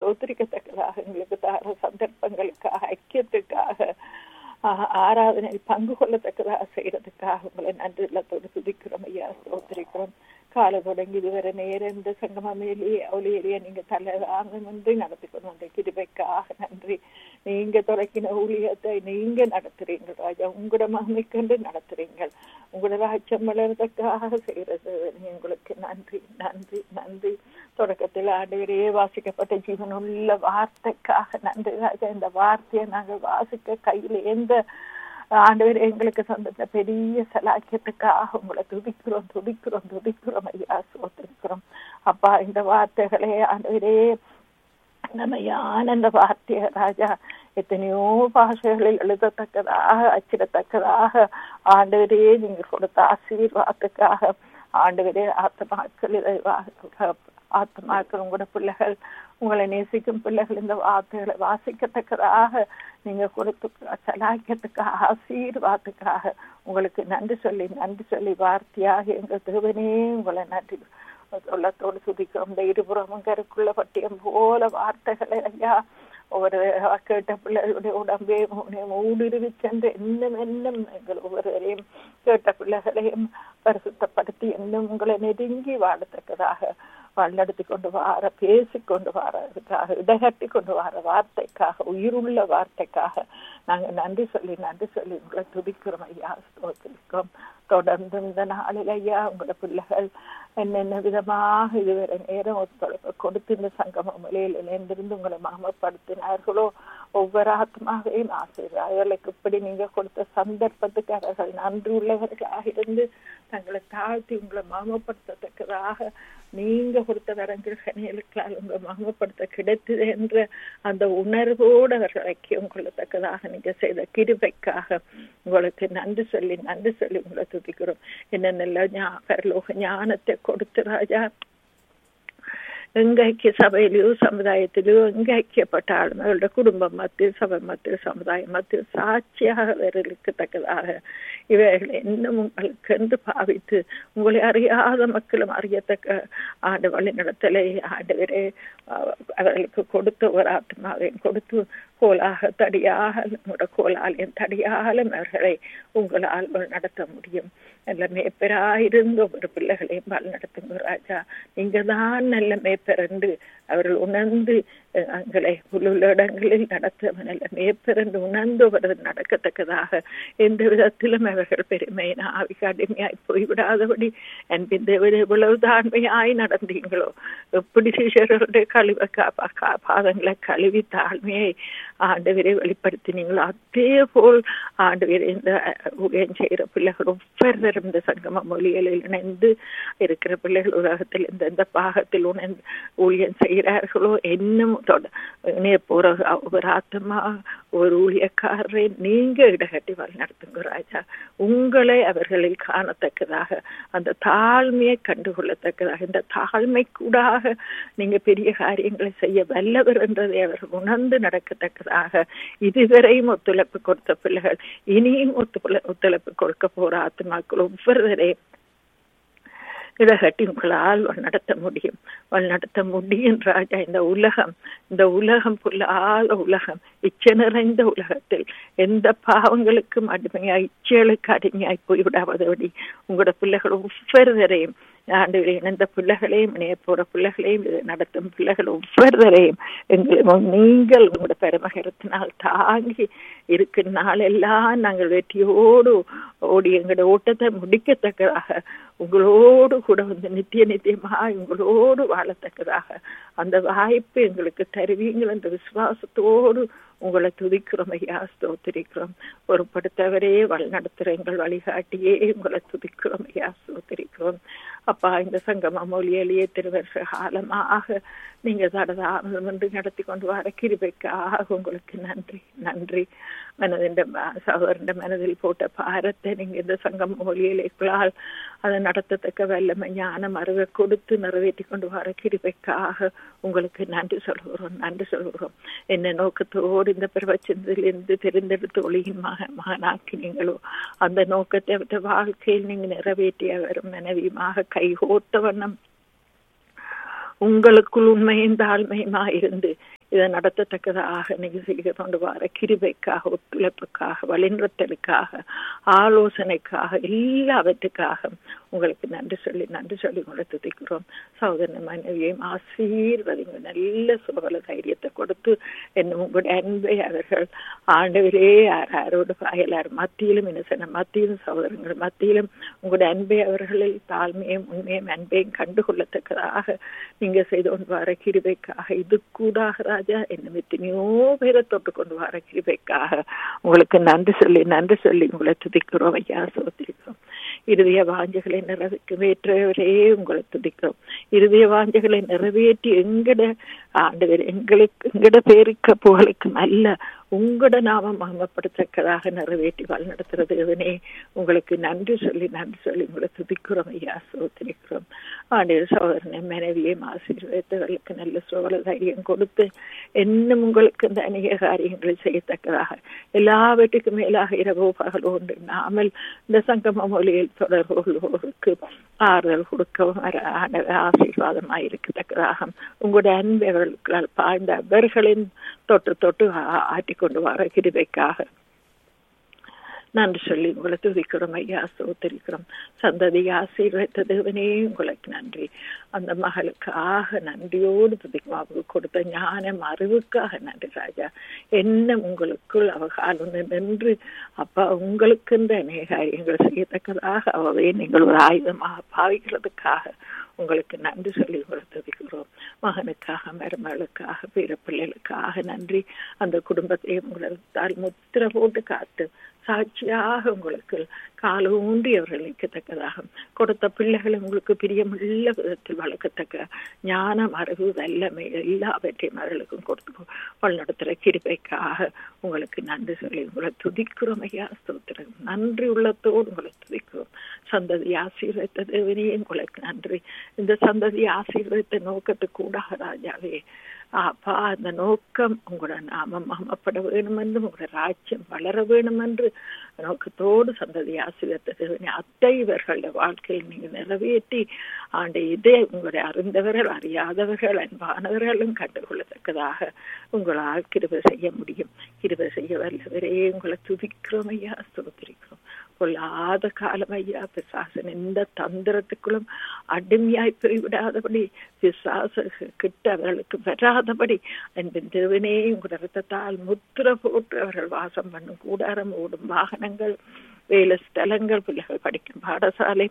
ஸ்தோத்திரிக்கத்தக்கதாக எங்களுக்கு தார சந்தர்ப்பங்களுக்காக ஐக்கியத்துக்காக ஆ- ஆராதனையில் பங்கு கொள்ளத்தக்கதாக செய்யறதுக்காக உங்களை நன்றி இல்லத்தோடு துதிக்கிறோம் ஐயா ஸ்தோத்திரிக்கிறோம் காலை தொடங்கி இதுவரை நேரம் இந்த சங்கமமேலேயே அவளியிலேயே நீங்க தலைவாங்க வந்து நடத்தி கொண்டு வந்த கிருபைக்காக நன்றி நீங்க தொடக்கின ஊழியத்தை நீங்க நடத்துறீங்க ராஜா உங்களோட மகிமைக்கண்டு நடத்துறீங்கள் உங்களோட ராஜ்யம் வளர்றதுக்காக செய்யறது உங்களுக்கு நன்றி நன்றி நன்றி தொடக்கத்தில் ஆண்டவரே வாசிக்கப்பட்ட ஜீவனுள்ள வார்த்தைக்காக நன்றி ராஜா இந்த வார்த்தையை நாங்கள் வாசிக்க கையில் எந்த ஆண்டவர் எங்களுக்கு சந்தத்த பெரிய சலாக்கியத்துக்காக உங்களை துதிக்கிறோம் துதிக்கிறோம் துதிக்கிறோம் ஐயா சோத்திருக்கிறோம் அப்பா இந்த வார்த்தைகளே ஆண்டவரே நம்ம ஆனந்த வார்த்தைய ராஜா எத்தனையோ பாஷைகளில் எழுதத்தக்கதாக அச்சிடத்தக்கதாக ஆண்டவரே நீங்க கொடுத்த ஆசீர்வாதத்துக்காக ஆண்டவரே ஆத்மாக்கள் இதை வா- ஆத்மாக்கள் உங்களோட பிள்ளைகள் உங்களை நேசிக்கும் பிள்ளைகள் இந்த வார்த்தைகளை வாசிக்கத்தக்கதாக நீங்க கொடுத்து சலாக்கியத்துக்காக ஆசீர்வாதத்துக்காக உங்களுக்கு நன்றி சொல்லி நன்றி சொல்லி வார்த்தையாக எங்கள் தேவனே உங்களை நன்றி உள்ளத்தோடு சுதிக்கிறோம் இந்த இருபுறமும் கருக்குள்ள பட்டியம் போல வார்த்தைகளை ஐயா ஒவ்வொரு கேட்ட பிள்ளைகளுடைய உடம்பே ஊடுருவி சென்று இன்னும் இன்னும் எங்கள் ஒவ்வொருவரையும் கேட்ட பிள்ளைகளையும் பரிசுத்தப்படுத்தி இன்னும் உங்களை நெருங்கி வாழத்தக்கதாக வழிநடத்தி கொண்டு வார பேசி கொண்டு வாரதுக்காக இடகட்டி கொண்டு வர வார்த்தைக்காக உயிருள்ள வார்த்தைக்காக நாங்க நன்றி சொல்லி நன்றி சொல்லி உங்களை துதிக்கிறோம் ஐயா ஸ்தோத்திரிக்கிறோம் தொடர்ந்து இந்த நாளில் ஐயா உங்களோட பிள்ளைகள் என்னென்ன விதமாக இதுவரை நேரம் ஒத்துழைப்பு கொடுத்து இந்த சங்கம மொழியில் இணைந்திருந்து உங்களை மாமப்படுத்தினார்களோ ஒவ்வொரு ஆத்மாவையும் ஆசிரியர்களுக்கு இப்படி நீங்க கொடுத்த சந்தர்ப்பத்துக்கு அவர்கள் நன்றி உள்ளவர்களாக இருந்து தங்களை தாழ்த்தி உங்களை மாமப்படுத்தத்தக்கதாக நீங்க கொடுத்த வரங்கள் கனிகளுக்கால் உங்களை மாமப்படுத்த கிடைத்தது என்ற அந்த உணர்வோடு அவர்கள் ஐக்கியம் கொள்ளத்தக்கதாக நீங்க செய்த கிருபைக்காக உங்களுக்கு நன்றி சொல்லி நன்றி சொல்லி உங்களை துதிக்கிறோம் என்ன நல்ல ஞா பரலோக ஞானத்தை கொடுத்து ராஜா எங்க ஐக்கிய சபையிலயோ சமுதாயத்திலயோ எங்க ஐக்கியப்பட்டாலும் அவருடைய குடும்பம் மத்தியில் சபை மத்தியில் சமுதாயம் மத்தியில் சாட்சியாக இருக்கத்தக்கதாக இவைகள் இன்னும் உங்களுக்கு என்று பாவித்து உங்களை அறியாத மக்களும் அறியத்தக்க ஆண்டு வழி நடத்தலை ஆண்டவரே அவர்களுக்கு கொடுத்த ஒரு ஆத்மாவையும் கொடுத்து கோலாக தடியாக நம்முடைய கோலாலையும் தடியாலும் அவர்களை உங்களால் நடத்த முடியும் நல்ல மேப்பராயிருந்து ஒவ்வொரு பிள்ளைகளையும் பால் நடத்துங்க ராஜா நீங்க தான் நல்ல மேப்பரண்டு அவர்கள் உணர்ந்து எங்களை உள்ள இடங்களில் நடத்த நல்ல மேப்பரண்டு உணர்ந்து அவர்கள் நடக்கத்தக்கதாக எந்த விதத்திலும் அவர்கள் பெருமையின் ஆவிக்கு அடிமையாய் போய்விடாதபடி அன்பின் தேவதை இவ்வளவு தாழ்மையாய் நடந்தீங்களோ எப்படி சிஷர்களுடைய கழிவ பாதங்களை கழுவி தாழ்மையை ஆண்டவரை வெளிப்படுத்தினீங்களோ அதே போல் ஆண்டவரை இந்த ஊழியம் செய்கிற பிள்ளைகள் ஒவ்வொருத்தரும் இந்த சங்கம மொழிகளில் இணைந்து இருக்கிற பிள்ளைகள் உலகத்தில் எந்தெந்த பாகத்தில் உணர்ந்து ஊழியம் செய்கிறார்களோ இன்னும் போற ஒரு ஆத்மா ஒரு ஊழியக்காரரை நீங்க இடகட்டி வழி நடத்துங்க ராஜா உங்களை அவர்களில் காணத்தக்கதாக அந்த தாழ்மையை கண்டுகொள்ளத்தக்கதாக இந்த தாழ்மை கூடாக நீங்க பெரிய காரியங்களை செய்ய வல்லவர் என்றதை அவர்கள் உணர்ந்து நடக்கத்தக்கதாக இதுவரையும் ஒத்துழைப்பு கொடுத்த பிள்ளைகள் இனியும் ஒத்து ஒத்துழைப்பு கொடுக்க போற ஆத்மாக்கள் ஒவ்வொருவரையும் இடகட்டி உங்களால் நடத்த முடியும் நடத்த முடியும் ராஜா இந்த உலகம் இந்த உலகம் புல்லாத உலகம் இச்சை நிறைந்த உலகத்தில் எந்த பாவங்களுக்கும் அடிமையாய் இச்சைகளுக்கு அடிமையாய் போய்விடாதபடி உங்களோட பிள்ளைகள் ஒவ்வொருவரையும் ஆண்டு இணைந்த பிள்ளைகளையும் இணைய போற பிள்ளைகளையும் நடத்தும் பிள்ளைகள் ஒவ்வொருவரையும் எங்களும் நீங்கள் உங்களோட பெருமகரத்தினால் தாங்கி இருக்கும் நாளெல்லாம் நாங்கள் வெற்றியோடு ஓடி எங்களோட ஓட்டத்தை முடிக்கத்தக்கதாக உங்களோடு கூட வந்து நித்திய நித்தியமாக உங்களோடு வாழத்தக்கதாக அந்த வாய்ப்பு எங்களுக்கு தருவீங்கள் என்ற விசுவாசத்தோடு உங்களை துதிக்கிறோம் ஐயா ஸ்தோத்திரிக்கிறோம் பொறுப்படுத்தவரே வழி நடத்துகிற எங்கள் வழிகாட்டியே உங்களை துதிக்கிறோம் ஐயா ஸ்தோத்திரிக்கிறோம் அப்பா இந்த சங்கம மொழியிலேயே திருவருஷ காலமாக நீங்க தடதாமதம் என்று நடத்தி கொண்டு வர கிருபைக்காக உங்களுக்கு நன்றி நன்றி மனதின் சகோதரன் மனதில் போட்ட பாரத்தை நீங்க இந்த சங்கம் மொழியிலேக்களால் அதை நடத்தத்தக்க வல்லமை ஞானம் அறிவை கொடுத்து நிறைவேற்றி கொண்டு வர கிருபைக்காக உங்களுக்கு நன்றி சொல்கிறோம் நன்றி சொல்கிறோம் என்ன நோக்கத்தோடு இந்த பிரபஞ்சத்திலிருந்து தெரிந்தெடுத்து ஒளியின் மக மகனாக்கினீங்களோ அந்த நோக்கத்தை அவற்றை வாழ்க்கையில் நீங்க நிறைவேற்றிய வரும் மனைவியுமாக கைகோத்த வண்ணம் உங்களுக்குள் உண்மையும் தாழ்மையுமா இருந்து இதை நடத்தத்தக்கதாக நீங்க செய்து கொண்டு வர கிருபைக்காக ஒத்துழைப்புக்காக வழிநடத்தலுக்காக ஆலோசனைக்காக எல்லாவற்றுக்காக உங்களுக்கு நன்றி சொல்லி நன்றி சொல்லி உங்களை துதிக்கிறோம் சகோதரன் மனைவியையும் ஆசீர்வதிங்க நல்ல சுகல தைரியத்தை கொடுத்து என்ன உங்களுடைய அன்பை அவர்கள் ஆண்டவரே யாரோடு எல்லார் மத்தியிலும் என்ன மத்தியிலும் சகோதரங்கள் மத்தியிலும் உங்களுடைய அன்பை அவர்களில் தாழ்மையும் உண்மையும் அன்பையும் கண்டுகொள்ளத்தக்கதாக நீங்க செய்து கொண்டு வர கிருபைக்காக இது கூடாக ராஜா என்னும் எத்தனையோ பேரை தொட்டு கொண்டு வர கிருபைக்காக உங்களுக்கு நன்றி சொல்லி நன்றி சொல்லி உங்களை துதிக்கிறோம் ஐயா சோத்திரிக்கிறோம் இறுதிய வாஞ்சைகளை நிறைவேற்றவரே உங்களை துதிக்கிறோம் இறுதிய வாஞ்சைகளை நிறைவேற்றி எங்கட ஆண்டவர் எங்களுக்கு எங்கட பேருக்கு புகழுக்கும் அல்ல உங்களோட நாமம் மகமப்படுத்தக்கதாக நிறைவேற்றி வழிநடத்துறது எவனே உங்களுக்கு நன்றி சொல்லி நன்றி சொல்லி உங்களை துதிக்கிறோம் ஐயா சோத்திரிக்கிறோம் ஆண்டவர் சோதரனை மனைவியையும் ஆசீர்வதித்தவர்களுக்கு நல்ல சோழ தைரியம் கொடுத்து இன்னும் உங்களுக்கு இந்த அநேக காரியங்களை செய்யத்தக்கதாக எல்லாவற்றுக்கும் மேலாக இரவோ பகலோ ஒன்று நாமல் இந்த சங்கம மொழியில் தொடர்பு கொள்வோருக்கு ஆறுதல் கொடுக்கவும் ஆசீர்வாதமாக இருக்கத்தக்கதாக உங்களுடைய அன்பவர்களால் பாய்ந்த அவர்களின் தொட்டு தொட்டு ஆட்டி கொண்டு வர கிருபைக்காக நன்றி சொல்லி உங்களை துதிக்கிறோம் ஐயா சோத்தரிக்கிறோம் சந்ததி ஆசீர்வதித்த தேவனே உங்களுக்கு நன்றி அந்த மகளுக்காக நன்றியோடு துதிக்கும் அவங்க கொடுத்த ஞானம் அறிவுக்காக நன்றி ராஜா என்ன உங்களுக்குள் அவ காலம் நின்று அப்பா உங்களுக்கு இந்த அநேக காரியங்கள் செய்யத்தக்கதாக அவவே நீங்கள் ஒரு ஆயுதமாக பாவிக்கிறதுக்காக உங்களுக்கு நன்றி சொல்லி உங்களை துதிக்கிறோம் மகனுக்காக மருமகளுக்காக பிற பிள்ளைகளுக்காக நன்றி அந்த குடும்பத்தை உங்களால் முத்திர போட்டு காத்து சாட்சியாக உங்களுக்கு காலூன்றி அவர்கள் நிற்கத்தக்கதாக கொடுத்த பிள்ளைகளை உங்களுக்கு பிரியமுள்ள விதத்தில் வளர்க்கத்தக்க ஞானம் அறிவு வல்லமை எல்லாவற்றையும் அவர்களுக்கும் கொடுத்து வழிநடத்துகிற கிருபைக்காக உங்களுக்கு நன்றி சொல்லி உங்களை துதிக்கிறோம் ஐயா ஸ்தோத்திரம் நன்றி உள்ளத்தோடு உங்களை துதிக்கிறோம் சந்ததி ஆசீர்வதித்த தேவனே உங்களுக்கு நன்றி இந்த சந்ததி ஆசீர்வதித்த நோக்கத்துக்கு கூடாக ராஜாவே அப்பா அந்த நோக்கம் உங்களோட நாமம் மகமப்பட வேணும் என்று உங்களோட ராஜ்யம் வளர வேணும் என்று நோக்கத்தோடு சந்ததி ஆசிரியத்தை அத்தை இவர்களுடைய வாழ்க்கையில் நீங்கள் நிறைவேற்றி ஆண்ட இதே உங்களுடைய அறிந்தவர்கள் அறியாதவர்கள் அன்பானவர்களும் கண்டுகொள்ளத்தக்கதாக உங்களால் கிருபை செய்ய முடியும் கிருபை செய்ய வல்லவரே உங்களை துதிக்கிறோம் ஐயா ஸ்தோத்திரிக்கிறோம் கொள்ளாத காலம் ஐயா பிசாசன் எந்த தந்திரத்துக்குள்ளும் அடிமையாய் போய்விடாதபடி பிசாச கிட்ட அவர்களுக்கு வராதபடி அன்பின் தேவனே உங்கள் ரத்தத்தால் முத்திர போட்டு அவர்கள் வாசம் பண்ணும் கூடாரம் ஓடும் வாகனங்கள் வேலை ஸ்தலங்கள் பிள்ளைகள் படிக்கும் பாடசாலை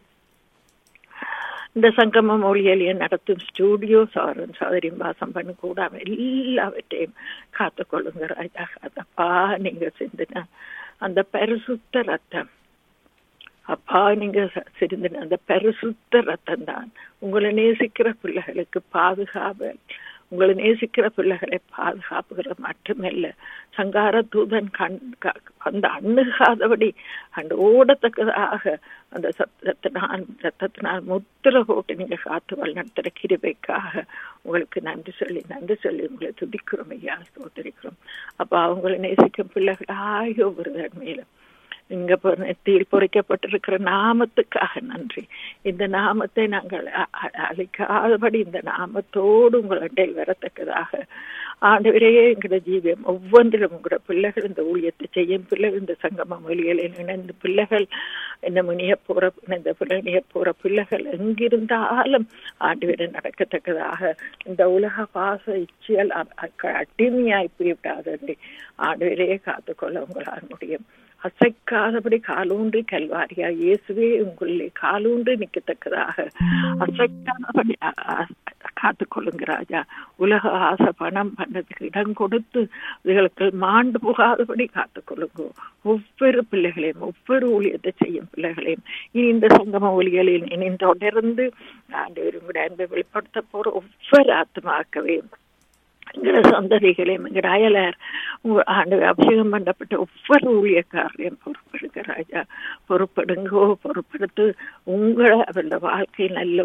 இந்த சங்கம மொழியிலேயே நடத்தும் ஸ்டூடியோ சாரன் சௌதரியம் வாசம் பண்ண கூடாம எல்லாவற்றையும் காத்துக்கொள்ளுங்க ராஜா அதப்பா நீங்க சிந்தின அந்த பரிசுத்த ரத்தம் அப்பா நீங்க சிரிந்தின அந்த பரிசுத்த ரத்தம் தான் உங்களை நேசிக்கிற பிள்ளைகளுக்கு பாதுகாப்பு உங்களை நேசிக்கிற பிள்ளைகளை பாதுகாப்புகிற மட்டுமல்ல சங்கார தூதன் கண் அந்த அண்ணுகாதபடி அந்த ஓடத்தக்கதாக அந்த சத்தத்தினால் ரத்தத்தினால் முத்திர போட்டு நீங்க காத்து வழிநடத்துற கிருபைக்காக உங்களுக்கு நன்றி சொல்லி நன்றி சொல்லி உங்களை துதிக்கிறோம் ஐயா சோதரிக்கிறோம் அப்ப அவங்களை நேசிக்கும் பிள்ளைகள் ஆகிய ஒருவர் மேலும் இங்க நெத்தியில் பொறிக்கப்பட்டிருக்கிற நாமத்துக்காக நன்றி இந்த நாமத்தை நாங்கள் அழிக்காதபடி இந்த நாமத்தோடு உங்களிடையில் வரத்தக்கதாக ஆண்டவரே எங்களோட ஜீவியம் ஒவ்வொன்றிலும் உங்களோட பிள்ளைகள் இந்த ஊழியத்தை செய்யும் பிள்ளைகள் இந்த சங்கம மொழிகளில் இணைந்து பிள்ளைகள் என்ன முனிய போற இந்த பிள்ளைய போற பிள்ளைகள் எங்கிருந்தாலும் ஆண்டவரை நடக்கத்தக்கதாக இந்த உலக பாச இச்சியல் அடிமையாய் போய்விடாததை ஆண்டவரே காத்துக்கொள்ள உங்களால் முடியும் அசைக்காதபடி காலூன்றி கல்வாரியா இயேசுவே உங்களே காலூன்றி நிற்கத்தக்கதாக அசைக்காதபடி காத்துக்கொள்ளுங்க ராஜா உலக ஆசை பணம் பண்ணதுக்கு இடம் கொடுத்து இதுகளுக்கு மாண்டு போகாதபடி காத்துக்கொள்ளுங்க ஒவ்வொரு பிள்ளைகளையும் ஒவ்வொரு ஊழியத்தை செய்யும் பிள்ளைகளையும் இனி இந்த சங்கம ஒளிகளில் இனி தொடர்ந்து ஆண்டு உங்களுடைய அன்பை வெளிப்படுத்த போற ஒவ்வொரு ஆத்மாக்கவே எங்களோட சந்ததிகளையும் எங்களோட அயலர் ஆண்டு அபிஷேகம் பண்ணப்பட்ட ஒவ்வொரு ஊழியக்காரரையும் பொறுப்படுங்க ராஜா பொறுப்படுங்கோ பொறுப்படுத்து உங்களை அவரோட வாழ்க்கையில் நல்ல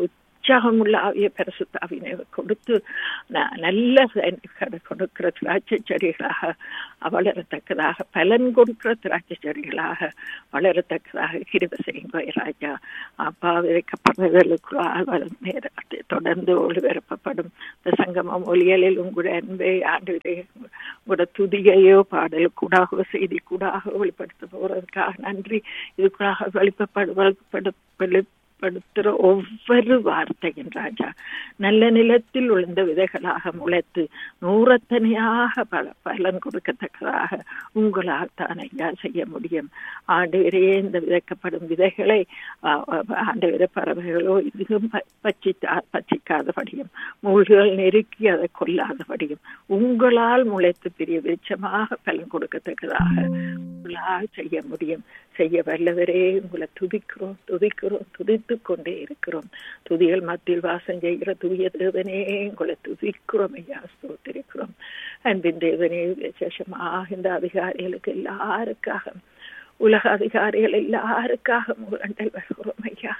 உற்சாகமுள்ள ஆவிய பரிசுத்தாவினை கொடுத்து நல்ல கொடுக்கிற திராட்சை செடிகளாக வளரத்தக்கதாக பலன் கொடுக்கிற திராட்சை செடிகளாக வளரத்தக்கதாக கிருப செய்யுங்க ராஜா அப்பா விதைக்கப்படுறவர்களுக்குள்ளாக நேரத்தை தொடர்ந்து ஒளிபரப்பப்படும் இந்த சங்கமம் ஒலியலில் உங்களுடைய அன்பை ஆண்டு உங்களோட துதிகையோ பாடல் கூடாக செய்தி கூடாக வெளிப்படுத்த போறதுக்காக நன்றி இதுக்குள்ளாக வெளிப்படு வெளிப்படு படுத்துற ஒவ்வொரு வார்த்தையின் ராஜா நல்ல நிலத்தில் உளுந்த விதைகளாக முளைத்து நூறத்தனையாக பல பலன் கொடுக்கத்தக்கதாக உங்களால் தான் ஐயா செய்ய முடியும் ஆண்டு இந்த விதைக்கப்படும் விதைகளை ஆண்டு வித பறவைகளோ இதுவும் பச்சித்தா பச்சிக்காதபடியும் மூழ்குகள் நெருக்கி அதை கொல்லாதபடியும் உங்களால் முளைத்து பெரிய வெளிச்சமாக பலன் கொடுக்கத்தக்கதாக உங்களால் செய்ய முடியும் செய்ய வல்லவரே உங்களை துதிக்கிறோம் துதிக்கிறோம் துதித்து கொண்டே இருக்கிறோம் துதிகள் மத்தியில் வாசம் செய்கிற தூய தேவனே உங்களை துதிக்கிறோம் ஐயா ஸ்தோத்திருக்கிறோம் அன்பின் தேவனே விசேஷமாக இந்த அதிகாரிகளுக்கு எல்லாருக்காக உலக அதிகாரிகள் எல்லாருக்காக முகண்டல் வருகிறோம் ஐயா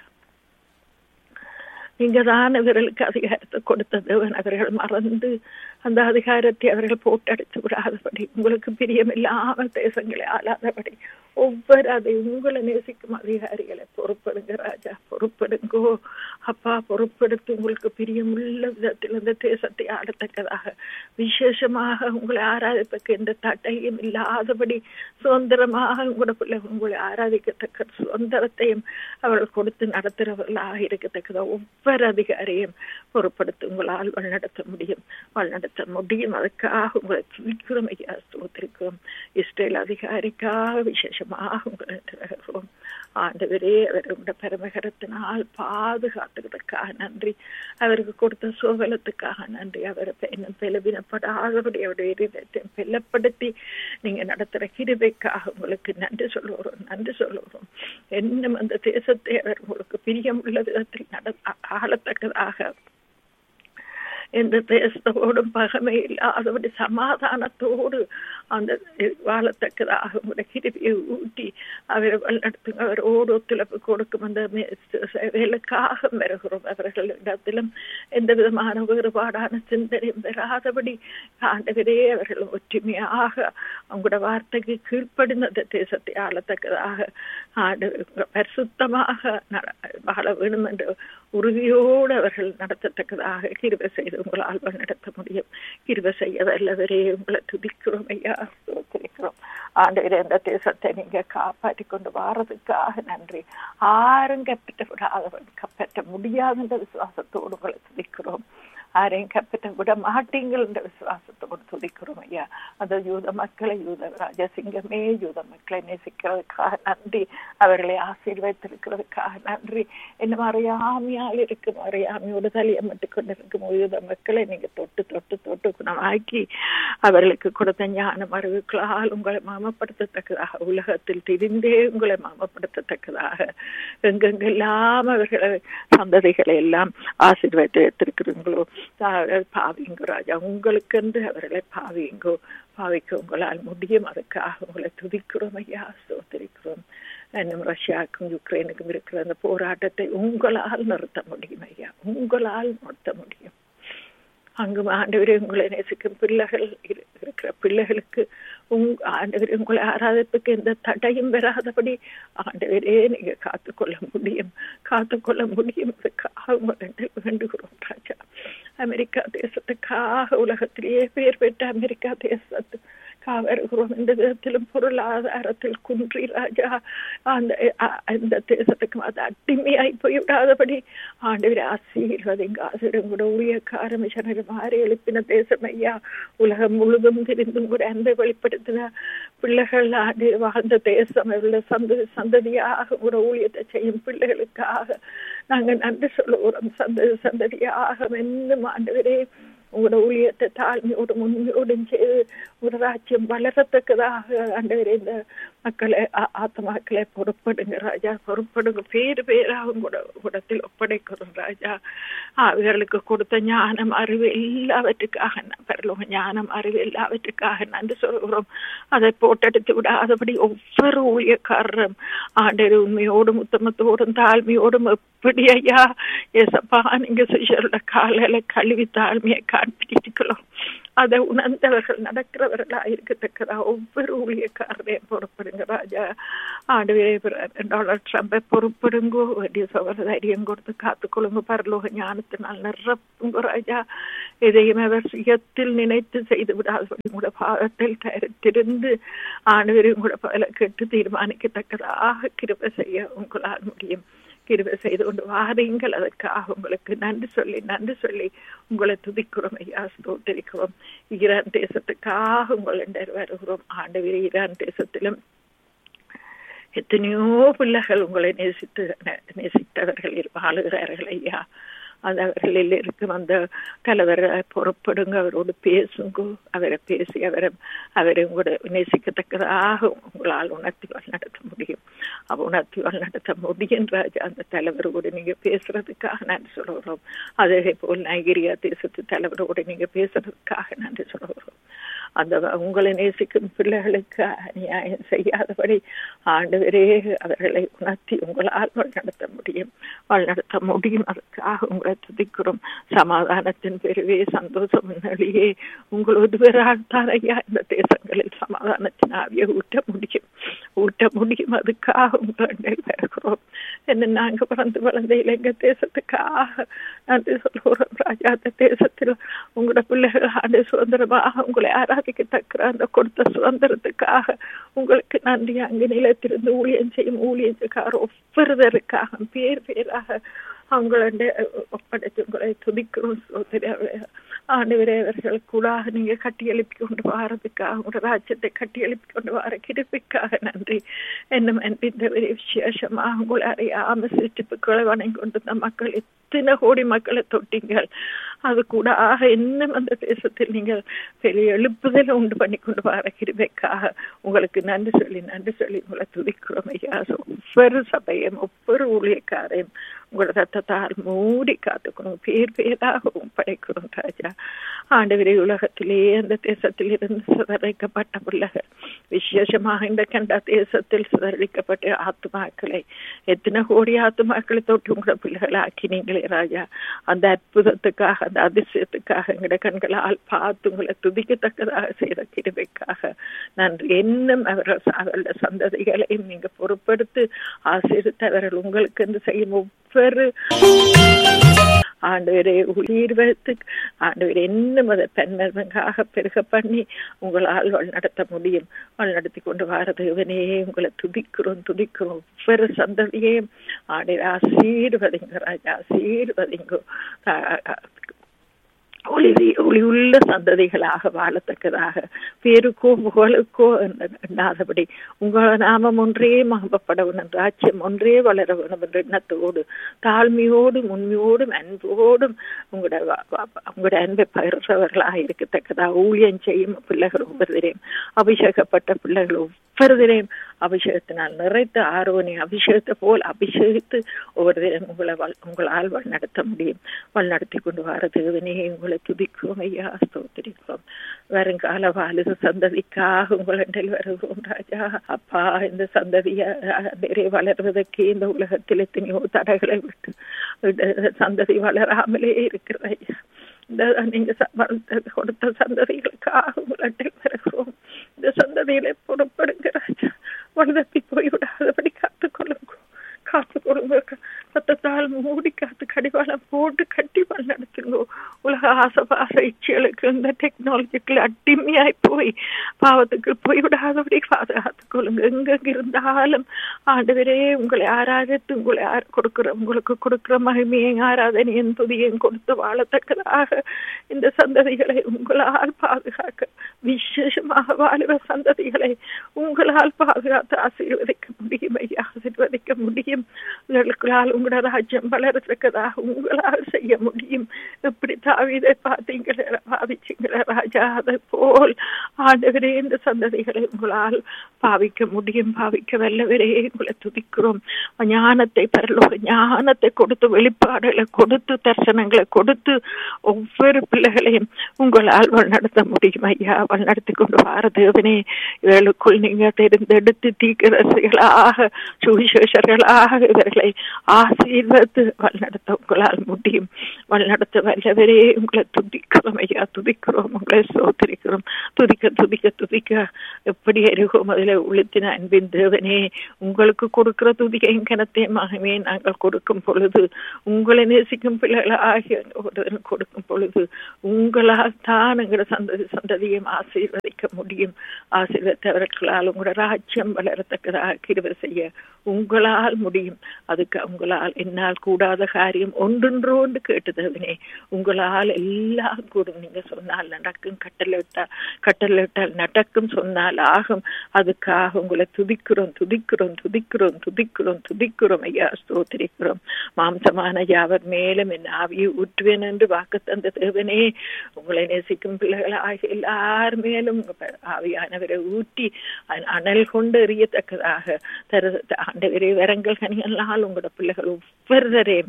நீங்க தான் இவர்களுக்கு அதிகாரத்தை கொடுத்த தேவன் அவர்கள் மறந்து அந்த அதிகாரத்தை அவர்கள் போட்டடித்து விடாதபடி உங்களுக்கு பிரியமில்லாமல் தேசங்களை ஆளாதபடி ஒவ்வொரு அதை உங்களை நேசிக்கும் அதிகாரிகளை பொறுப்படுங்க ராஜா பொறுப்படுங்கோ அப்பா பொறுப்படுத்தி உங்களுக்கு பிரியமுள்ள விதத்தில் இந்த தேசத்தை ஆடத்தக்கதாக விசேஷமாக உங்களை ஆராதிப்பதற்கு எந்த தடையும் இல்லாதபடி சுதந்திரமாக உங்களோட பிள்ளை உங்களை ஆராதிக்கத்தக்க சுதந்திரத்தையும் அவர்கள் கொடுத்து நடத்துகிறவர்களாக இருக்கத்தக்கதா ஒவ்வொரு அதிகாரியும் பொறுப்படுத்தி உங்களால் வழிநடத்த முடியும் வழிநடத்த முடியும் அதுக்காக உங்களை துதிக்கிறோம் ஐயா ஸ்தோத்திரிக்கிறோம் இஸ்ரேல் அதிகாரிக்காக விசேஷமாக உங்களை நிறுவகிறோம் ஆண்டவரே அவருடைய பெருமகரத்தினால் பாதுகாத்துக்கிறதுக்காக நன்றி அவருக்கு கொடுத்த சோகலத்துக்காக நன்றி அவரை இன்னும் பெலவினப்படாதபடி அவருடைய இருதயத்தை பெல்லப்படுத்தி நீங்க நடத்துற கிருபைக்காக உங்களுக்கு நன்றி சொல்லுகிறோம் நன்றி சொல்லுகிறோம் இன்னும் அந்த தேசத்தை அவர் உங்களுக்கு பிரியம் உள்ள விதத்தில் நட ஆளத்தக்கதாக எந்த தேசத்தோடும் பகமை இல்லாதபடி சமாதானத்தோடு அந்த வாழத்தக்கதாக உங்களுடைய கிருபியை ஊட்டி அவரை வழிநடத்துங்க அவரோடு ஒத்துழைப்பு கொடுக்கும் அந்த வேலைக்காக வருகிறோம் அவர்களிடத்திலும் எந்த விதமான வேறுபாடான சிந்தனையும் பெறாதபடி ஆண்டவரே அவர்கள் ஒற்றுமையாக அவங்களோட வார்த்தைக்கு கீழ்ப்படிந்த அந்த தேசத்தை ஆளத்தக்கதாக ஆண்டு பரிசுத்தமாக வாழ வேணும் என்ற உறுதியோடு அவர்கள் நடத்தத்தக்கதாக கிருபை செய்து உங்களால் நடத்த முடியும் கிருபை செய்ய வல்லவரே உங்களை துதிக்கிறோம் ஐயா துதிக்கிறோம் ஆண்டவரே இந்த தேசத்தை நீங்க காப்பாற்றி கொண்டு வாரதுக்காக நன்றி ஆரும் கப்பற்ற விடாதவன் கப்பற்ற முடியாதுன்ற விசுவாசத்தோடு உங்களை துதிக்கிறோம் யாரையும் கப்பிட்ட விட மாட்டீங்கள் என்ற விசுவாசத்தோடு துதிக்கிறோம் ஐயா அந்த யூத மக்களை யூத ராஜசிங்கமே யூத மக்களை நேசிக்கிறதுக்காக நன்றி அவர்களை ஆசீர்வதித்திருக்கிறதுக்காக நன்றி இன்னும் அறியாமையால் இருக்கும் அறியாமையோடு தலையமிட்டு கொண்டிருக்கும் யூத மக்களை நீங்க தொட்டு தொட்டு தொட்டு குணமாக்கி அவர்களுக்கு கொடுத்த ஞானம் அறிவுகளால் உங்களை மாமப்படுத்தத்தக்கதாக உலகத்தில் திரிந்தே உங்களை மாமப்படுத்தத்தக்கதாக எங்கெங்கெல்லாம் அவர்களை சந்ததிகளை எல்லாம் ஆசீர்வதித்து எடுத்திருக்கிறீங்களோ பாவிங்கோ ராஜா உங்களுக்கென்று அவர்களை பாவிங்கோ பாவிக்க உங்களால் முடியும் அதுக்காக உங்களை துதிக்கிறோம் ஐயா சோதரிக்கிறோம் இன்னும் ரஷ்யாவுக்கும் யுக்ரைனுக்கும் இருக்கிற அந்த போராட்டத்தை உங்களால் நிறுத்த முடியும் ஐயா உங்களால் நிறுத்த முடியும் அங்கு ஆண்டவரே உங்களை நேசிக்கும் பிள்ளைகள் இருக்கிற பிள்ளைகளுக்கு உங் ஆண்டவரே உங்களை ஆராதிப்புக்கு எந்த தடையும் வராதபடி ஆண்டவரே நீங்க காத்துக்கொள்ள முடியும் காத்துக்கொள்ள முடியும் வேண்டுகிறோம் ராஜா அமெரிக்கா தேசத்துக்காக உலகத்திலேயே பெயர் பெற்ற அமெரிக்கா தேசத்து வருகிறோம் இந்த விதத்திலும் பொருளாதாரத்தில் குன்றி ராஜா அந்த அந்த தேசத்துக்கு அது அடிமையாய் போய்விடாதபடி ஆண்டவர் ஆசீர்வதிங்க ஆசிரியம் கூட ஊழியக்கார மிஷனரி மாறி எழுப்பின தேசம் ஐயா உலகம் முழுதும் தெரிந்தும் கூட அன்பை வெளிப்படுத்தின பிள்ளைகள் ஆண்டு வாழ்ந்த தேசம் உள்ள சந்ததி சந்ததியாக கூட ஊழியத்தை செய்யும் பிள்ளைகளுக்காக நாங்கள் நன்றி சொல்லுகிறோம் சந்ததி சந்ததியாக இன்னும் ஆண்டவரே உங்களோட ஊழியத்தை தாழ்மையோடு உண்மையோடும் செய்து ஒரு ராஜ்யம் வளரத்தக்கதாக ஆண்டவரே இந்த மக்களை ஆத்மாக்களை பொறுப்படுங்க ராஜா பொறுப்படுங்க பேர் பேராக கூட கூடத்தில் ஒப்படைக்கிறோம் ராஜா அவர்களுக்கு கொடுத்த ஞானம் அறிவு எல்லாவற்றுக்காக பரலோக ஞானம் அறிவு எல்லாவற்றுக்காக நன்றி சொல்கிறோம் அதை போட்டெடுத்து விடாதபடி ஒவ்வொரு ஊழியக்காரரும் ஆண்டவர் உண்மையோடும் உத்தமத்தோடும் தாழ்மையோடும் எப்படி ஐயா ஏசப்பா நீங்க சிஷரோட காலையில கழுவி தாழ்மையை காண்பிட்டிருக்கலாம் அதை உணர்ந்தவர்கள் நடக்கிறவர்களா இருக்கத்தக்கதா ஒவ்வொரு ஊழியக்காரரையும் பொறுப்படுங்க ராஜா ஆண்டு டொனால்ட் ட்ரம்பை பொறுப்படுங்கோ வேண்டிய சோதர தைரியம் கொடுத்து காத்துக்கொள்ளுங்க பரலோக ஞானத்தினால் நிரப்புங்க ராஜா எதையும் அவர் சுயத்தில் நினைத்து செய்து விடாதபடி கூட பாவத்தில் கருத்திருந்து ஆண்டவரையும் கூட பல கேட்டு தீர்மானிக்கத்தக்கதாக கிருபை செய்ய உங்களால் முடியும் கிருபை செய்து கொண்டு வாரீங்கள் அதற்காக உங்களுக்கு நன்றி சொல்லி நன்றி சொல்லி உங்களை துதிக்கிறோம் ஐயா ஸ்தோத்தரிக்கிறோம் ஈரான் தேசத்துக்காக உங்கள் வருகிறோம் ஆண்டவர் ஈரான் தேசத்திலும் எத்தனையோ பிள்ளைகள் உங்களை நேசித்து நேசித்தவர்கள் வாழுகிறார்கள் ஐயா அந்த அவர்களில் இருக்கும் அந்த தலைவரை பொறுப்படுங்க அவரோடு பேசுங்க அவரை பேசி அவரை அவரை உங்களோட நேசிக்கத்தக்கதாக உங்களால் உணர்த்தி நடத்த முடியும் அவ உணர்த்தி நடத்த முடியும் ராஜா அந்த தலைவரோடு நீங்க பேசுறதுக்காக நன்றி சொல்கிறோம் அதே போல் நைகீரியா தேசத்து தலைவரோடு நீங்க பேசுறதுக்காக நன்றி சொல்கிறோம் அந்த உங்களை நேசிக்கும் பிள்ளைகளுக்கு அநியாயம் செய்யாதபடி ஆண்டவரே அவர்களை உணர்த்தி உங்களால் வழிநடத்த முடியும் வழிநடத்த முடியும் அதற்காக உங்களை துதிக்கிறோம் சமாதானத்தின் பெருவே சந்தோஷம் முன்னாடியே உங்களோடு தான் ஐயா இந்த தேசங்களில் சமாதானத்தின் ஆவியை ஊட்ட முடியும் ஊட்ட முடியும் அதுக்காக உங்களை வருகிறோம் என்ன நாங்க பிறந்து வளர்ந்த இலங்கை தேசத்துக்காக நன்றி சொல்கிறோம் ராஜா அந்த தேசத்தில் உங்களோட பிள்ளைகள் ஆண்டு சுதந்திரமாக உங்களை ஆராதிக்கத்தக்க அந்த கொடுத்த சுதந்திரத்துக்காக உங்களுக்கு நன்றி அங்கு நிலத்திலிருந்து ஊழியம் செய்யும் ஊழியம் செய்யார் ஒவ்வொருவருக்காக பேர் பேராக அவங்கள ஒப்படைத்து உங்களை துதிக்கிறோம் சோதரியாவே ஆண்டவரே அவர்களுக்குள்ளாக நீங்க கட்டி எழுப்பி கொண்டு வாரதுக்காக உங்களோட ராஜ்யத்தை கட்டி எழுப்பி கொண்டு வர கிருப்பிக்காக நன்றி என்ன இந்த ஒரு விசேஷமாக உங்களை அறியாம சிருஷ்டிப்புகளை வணங்கி கொண்டிருந்த மக்கள் எத்தனை கோடி மக்களை தொட்டீங்கள் அது கூட ஆக இன்னும் அந்த தேசத்தில் நீங்கள் பெரிய எழுப்புதலை உண்டு பண்ணி கொண்டு வர கிருபைக்காக உங்களுக்கு நன்றி சொல்லி நன்றி சொல்லி உங்களை துதிக்கிறோம் ஐயா ஒவ்வொரு சபையும் ஒவ்வொரு ஊழியக்காரையும் உங்களோட ரத்தத்தால் மூடி காத்துக்கணும் பேர் பேராகவும் படைக்கிறோம் ராஜா ஆண்டவரை உலகத்திலே அந்த தேசத்தில் இருந்து சிதறிக்கப்பட்ட பிள்ளைகள் விசேஷமாக இந்த கண்ட தேசத்தில் சிதறடிக்கப்பட்ட ஆத்மாக்களை எத்தனை கோடி ஆத்மாக்களை தொட்டு உங்களோட பிள்ளைகளை ஆக்கினீங்களே ராஜா அந்த அற்புதத்துக்காக அந்த அதிசயத்துக்காக எங்களோட கண்களால் பார்த்து உங்களை துதிக்கத்தக்கதாக செய்த கிருபைக்காக நன்றி இன்னும் அவர்கள் அவர்களோட சந்ததிகளையும் நீங்க பொறுப்படுத்தி ஆசீர்வித்து அவர்கள் உங்களுக்கு என்று செய்யும் ஒவ்வொரு ஆண்டவரே உயிர் வைத்து ஆண்டவர் இன்னும் அதை பெண்மர்மங்காக பெருக பண்ணி உங்களால் வழிநடத்த முடியும் வழிநடத்தி கொண்டு வர தேவனே உங்களை துதிக்கிறோம் துதிக்கிறோம் ஒவ்வொரு சந்ததியையும் ஆண்டவர் ஆசீர்வதிங்க ராஜா ஆசீர்வதிங்கோ ஒளி ஒளி உள்ள சந்ததிகளாக வாழத்தக்கதாக பேருக்கோ புகழுக்கோ எண்ணாதபடி உங்கள் நாமம் ஒன்றே மகப்பட வேணும் ராஜ்யம் ஒன்றே வளர வேணும் என்ற எண்ணத்தோடு தாழ்மையோடும் உண்மையோடும் அன்போடும் உங்களோட உங்களோட அன்பை பகிர்றவர்களாக இருக்கத்தக்கதாக ஊழியம் செய்யும் பிள்ளைகள் ஒவ்வொருவரையும் அபிஷேகப்பட்ட பிள்ளைகள் ஒவ்வொருவரையும் அபிஷேகத்தினால் நிறைத்து ஆரோனை அபிஷேகத்தை போல் அபிஷேகித்து ஒவ்வொருவரையும் உங்களை உங்களால் வழி நடத்த முடியும் வழி நடத்தி கொண்டு வர தேவனே உங்களை துதிக்கிறோம் ஐயா ஸ்தோத்திரிக்கிறோம் வருங்கால வாலித சந்ததிக்காக உங்களிடல் வருகிறோம் ராஜா அப்பா இந்த சந்ததிய நிறைய வளர்வதற்கு இந்த உலகத்தில் எத்தனையோ தடைகளை விட்டு சந்ததி வளராமலே இருக்கிறது ஐயா இந்த நீங்க கொடுத்த சந்ததிகளுக்காக உங்களிடல் வருகிறோம் இந்த சந்ததியில பொறுப்படுங்க ராஜா வலுதப்பி போய்விடாதபடி காத்துக்கொள்ளுங்க காத்துக்கொள்ளுங்க சத்தத்தால் மூடி காத்து கடிவாளம் போட்டு கட்டி நடத்துங்க உலக ஆசபாச இச்சைகளுக்கு இந்த டெக்னாலஜிக்கு அடிமையாய் போய் பாவத்துக்கு போய்விடாதபடி பாதுகாத்துக் கொள்ளுங்க எங்கெங்க இருந்தாலும் ஆண்டவரே உங்களை ஆராதித்து உங்களை கொடுக்கிற உங்களுக்கு கொடுக்கிற மகிமையும் ஆராதனையும் துதியையும் கொடுத்து வாழத்தக்கதாக இந்த சந்ததிகளை உங்களால் பாதுகாக்க விசேஷமாக வாழுவ சந்ததிகளை உங்களால் பாதுகாத்து ஆசீர்வதிக்க முடியும் ஐயா ஆசீர்வதிக்க முடியும் உங்களால் உங்களோட ராஜ்யம் வளரத்தக்கதாக உங்களால் செய்ய முடியும் எப்படி தாவிதை பார்த்தீங்களே பாதிச்சிங்களே ராஜா அதை போல் ஆண்டவரே இந்த சந்ததிகளை உங்களால் பாவிக்க முடியும் பாவிக்க வல்லவரே உங்களை துதிக்கிறோம் ஞானத்தை பரலோக ஞானத்தை கொடுத்து வெளிப்பாடுகளை கொடுத்து தரிசனங்களை கொடுத்து ஒவ்வொரு பிள்ளைகளையும் உங்களால் வழிநடத்த முடியும் ஐயா வழிநடத்தி கொண்டு வார தேவனே இவர்களுக்குள் நீங்க தெரிந்தெடுத்து தீக்கிரசிகளாக சுவிசேஷர்களாக இவர்களை ஆசீர்வத்து வழிநடத்த உங்களால் முடியும் வழிநடத்த வல்லவரே உங்களை துதிக்கிறோம் ஐயா துதிக்கிறோம் உங்களை சோதரிக்கிறோம் துதிக்க துதிக்க துதிக்க எப்படி எருகும் அதில் உளுத்தின அன்பின் தேவனே உங்களுக்கு கொடுக்கிற துதிக்கையும் கனத்தையும் மகமே நாங்கள் கொடுக்கும் பொழுது உங்களை நேசிக்கும் பிள்ளைகளாகிய கொடுக்கும் பொழுது உங்களால் தான் எங்களோட சந்ததி சந்ததியும் ஆசீர்வதிக்க முடியும் ஆசீர்வதித்தவர்களால் உங்களோட ராஜ்யம் வளரத்தக்கதாக கிருவை செய்ய உங்களால் முடியும் அதுக்கு உங்களால் என்னால் கூடாத காரியம் ஒன்றொன்றோண்டு கேட்டுதவனே உங்களால் எல்லாம் கூடும் நீங்க சொன்னால் நடக்கும் கட்டளையிட்டால் கட்டளையிட்டால் நடக்கும் சொன்னால் ஆகும் அதுக்காக உங்களை துதிக்கிறோம் துதிக்கிறோம் துதிக்கிறோம் துதிக்கிறோம் துதிக்கிறோம் ஐயா ஸ்தோத்திரிக்கிறோம் மாம்சமான யாவர் மேலும் என் ஆவியை ஊற்றுவேன் என்று வாக்கு தந்த தேவனே உங்களை நேசிக்கும் பிள்ளைகள் ஆகிய எல்லார் மேலும் ஆவியானவரை ஊற்றி அனல் கொண்டு எறியத்தக்கதாக தரு ஆண்டவரே வரங்கள் கனிகளால் உங்களோட பிள்ளைகள் ஒவ்வொருவரையும்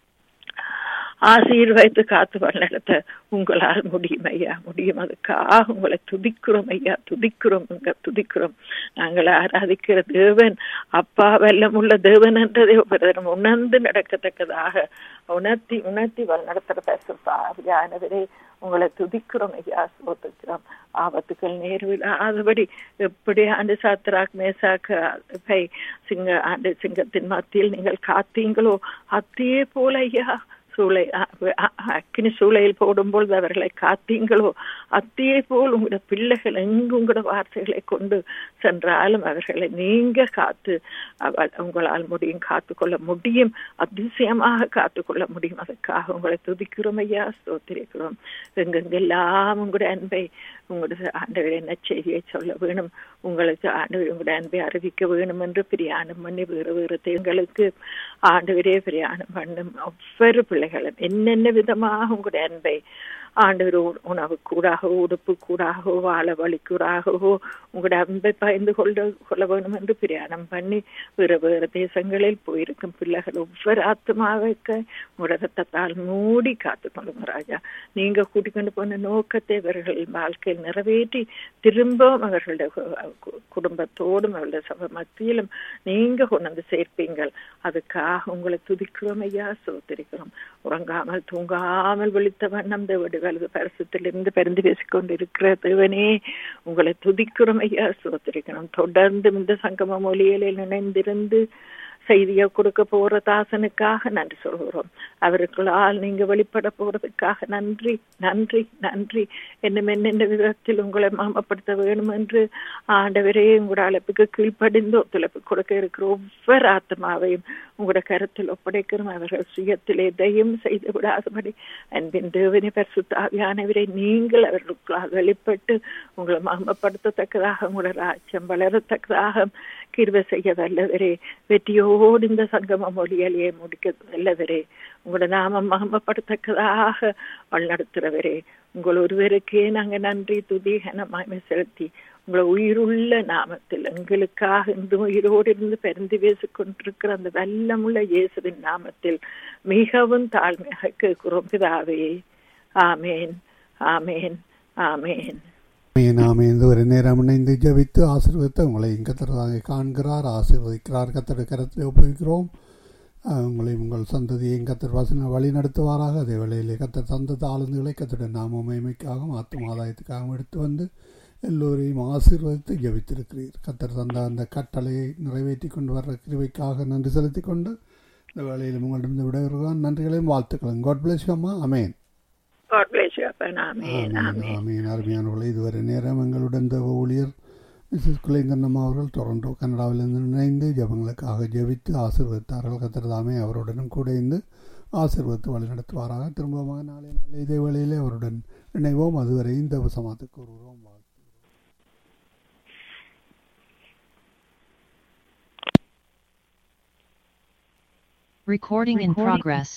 ஆசீர்வதித்து காத்து வழிநடத்த உங்களால் முடியும் ஐயா முடியும் அதுக்காக உங்களை துதிக்கிறோம் ஐயா துதிக்கிறோம் உங்க துதிக்கிறோம் நாங்கள் ஆராதிக்கிற தேவன் அப்பா வெல்லம் உள்ள தேவன் என்றதை ஒவ்வொரு உணர்ந்து நடக்கத்தக்கதாக உணர்த்தி உணர்த்தி வழிநடத்துற பேசுறாவியானவரே உங்களை துதிக்கிறோம் ஐயா சோத்துக்கிறோம் ஆபத்துக்கள் நேர்விடாதபடி எப்படி ஆண்டு சாத்ராக் மேசாக்கு பை சிங்க ஆண்டு சிங்கத்தின் மத்தியில் நீங்கள் காத்தீங்களோ அதே போல ஐயா சூளை அக்கினி சூளையில் போடும்போது அவர்களை காத்தீங்களோ அதே போல் உங்களோட பிள்ளைகள் எங்கு உங்களோட வார்த்தைகளை கொண்டு சென்றாலும் அவர்களை நீங்க காத்து உங்களால் முடியும் காத்துக்கொள்ள முடியும் அதிசயமாக காத்துக்கொள்ள முடியும் அதுக்காக உங்களை துதிக்கிறோம் ஐயா ஸ்தோத்திரிக்கிறோம் எங்கெங்கெல்லாம் உங்களுடைய அன்பை உங்களுடைய ஆண்டவர் என்ன செய்தியை சொல்ல வேணும் உங்களுக்கு ஆண்டவர் உங்களுடைய அன்பை அறிவிக்க வேணும் என்று பிரியாணம் பண்ணி வேறு வேறு தேங்களுக்கு ஆண்டவரே பிரியாணம் பண்ணும் ஒவ்வொரு பிள்ளைகளும் என்னென்ன விதமாக உங்களுடைய அன்பை ஆண்டவர் உணவு கூடாகவோ உடுப்பு கூடாகவோ வாழ வழிக்கூடாகவோ உங்களுடைய அன்பை பயந்து கொள்ள கொள்ள வேணும் என்று பிரயாணம் பண்ணி வேறு வேறு தேசங்களில் போயிருக்கும் பிள்ளைகள் ஒவ்வொரு ஆத்மாவுக்கு உங்களோட ரத்தத்தால் மூடி காத்து கொள்ளுங்க ராஜா நீங்க கூட்டிக் கொண்டு போன நோக்கத்தை இவர்கள் வாழ்க்கையில் நிறைவேற்றி திரும்பவும் அவர்களுடைய குடும்பத்தோடும் அவர்களுடைய சபை மத்தியிலும் நீங்க கொண்டு வந்து சேர்ப்பீங்கள் அதுக்காக உங்களை துதிக்கிறோம் ஐயா சோத்திருக்கிறோம் உறங்காமல் தூங்காமல் விழித்த வண்ணம் தேவடி வலது பரிசத்திலிருந்து பரிந்து பேசிக்கொண்டு இருக்கிற தேவனே உங்களை துதிக்கிறோம் ஐயா சோத்திருக்கணும் தொடர்ந்து இந்த சங்கம மொழிகளில் நினைந்திருந்து செய்தியை கொடுக்க போற தாசனுக்காக நன்றி சொல்கிறோம் அவருக்குள்ளால் நீங்க வெளிப்பட போறதுக்காக நன்றி நன்றி நன்றி என்னும் என்னென்ன விதத்தில் உங்களை மாமப்படுத்த வேணும் என்று ஆண்டவரே உங்களோட அழைப்புக்கு கீழ்ப்படிந்து ஒத்துழைப்பு கொடுக்க இருக்கிற ஒவ்வொரு ஆத்மாவையும் உங்களோட கருத்தில் ஒப்படைக்கிறோம் அவர்கள் சுயத்தில் எதையும் செய்து விடாதபடி அன்பின் தேவனை பரிசுத்தாவியானவரை நீங்கள் அவர்களுக்குள்ளாக வெளிப்பட்டு உங்களை மாமப்படுத்தத்தக்கதாக உங்களோட ராஜ்யம் வளரத்தக்கதாக கிருவை செய்ய வல்லவரே வெற்றியோடு இந்த சங்கம மொழியாலேயே முடிக்க வல்லவரே உங்களோட நாமம் மகமப்படுத்தக்கதாக வழிநடத்துறவரே உங்கள் ஒருவருக்கே நாங்க நன்றி துதி கனமாய்மை செலுத்தி உங்களை உயிருள்ள நாமத்தில் எங்களுக்காக இந்த உயிரோடு இருந்து பிறந்து பேசிக் கொண்டிருக்கிற அந்த வெள்ளமுள்ள இயேசுவின் நாமத்தில் மிகவும் தாழ்மையாக கேட்கிறோம் பிதாவே ஆமேன் ஆமேன் ஆமேன் நாம் இந்த ஒரு நேரம் இணைந்து ஜபித்து ஆசீர்வதித்து உங்களை கத்தரதாக காண்கிறார் ஆசீர்வதிக்கிறார் கத்தட கரத்தில் ஒப்புவிக்கிறோம் உங்களை உங்கள் சந்ததியை கத்தர் வாசனை வழி நடத்துவாராக அதே வேளையிலே கத்தர் தந்த தாளந்துகளை கத்தருடைய நாம மேமைக்காகவும் ஆத்தும் ஆதாயத்துக்காகவும் எடுத்து வந்து எல்லோரையும் ஆசீர்வதித்து ஜபித்திருக்கிறீர் கத்தர் தந்த அந்த கட்டளையை நிறைவேற்றி கொண்டு வர்ற கிருவைக்காக நன்றி செலுத்தி கொண்டு இந்த வேளையில் உங்களிடம் விடைபெறுகிறான் நன்றிகளையும் வாழ்த்துக்களும் காட் பிளஸ் அம்மா அமேன் அருமையானவர்களை இதுவரை நேரம் எங்களுடன் தேவ ஊழியர் மிஸ்ஸஸ் குலேந்தன் அவர்கள் டொரண்டோ கனடாவிலிருந்து இணைந்து ஜபங்களுக்காக ஜெபித்து ஆசீர்வதித்தார்கள் கத்திரதாமே அவருடனும் கூட இருந்து ஆசீர்வதித்து வழிநடத்துவாராக திரும்பமாக நாளை நாளை இதே வேளையிலே அவருடன் இணைவோம் அதுவரை இந்த சமாத்துக்கு கூறுகிறோம் வாழ்த்து Recording in progress.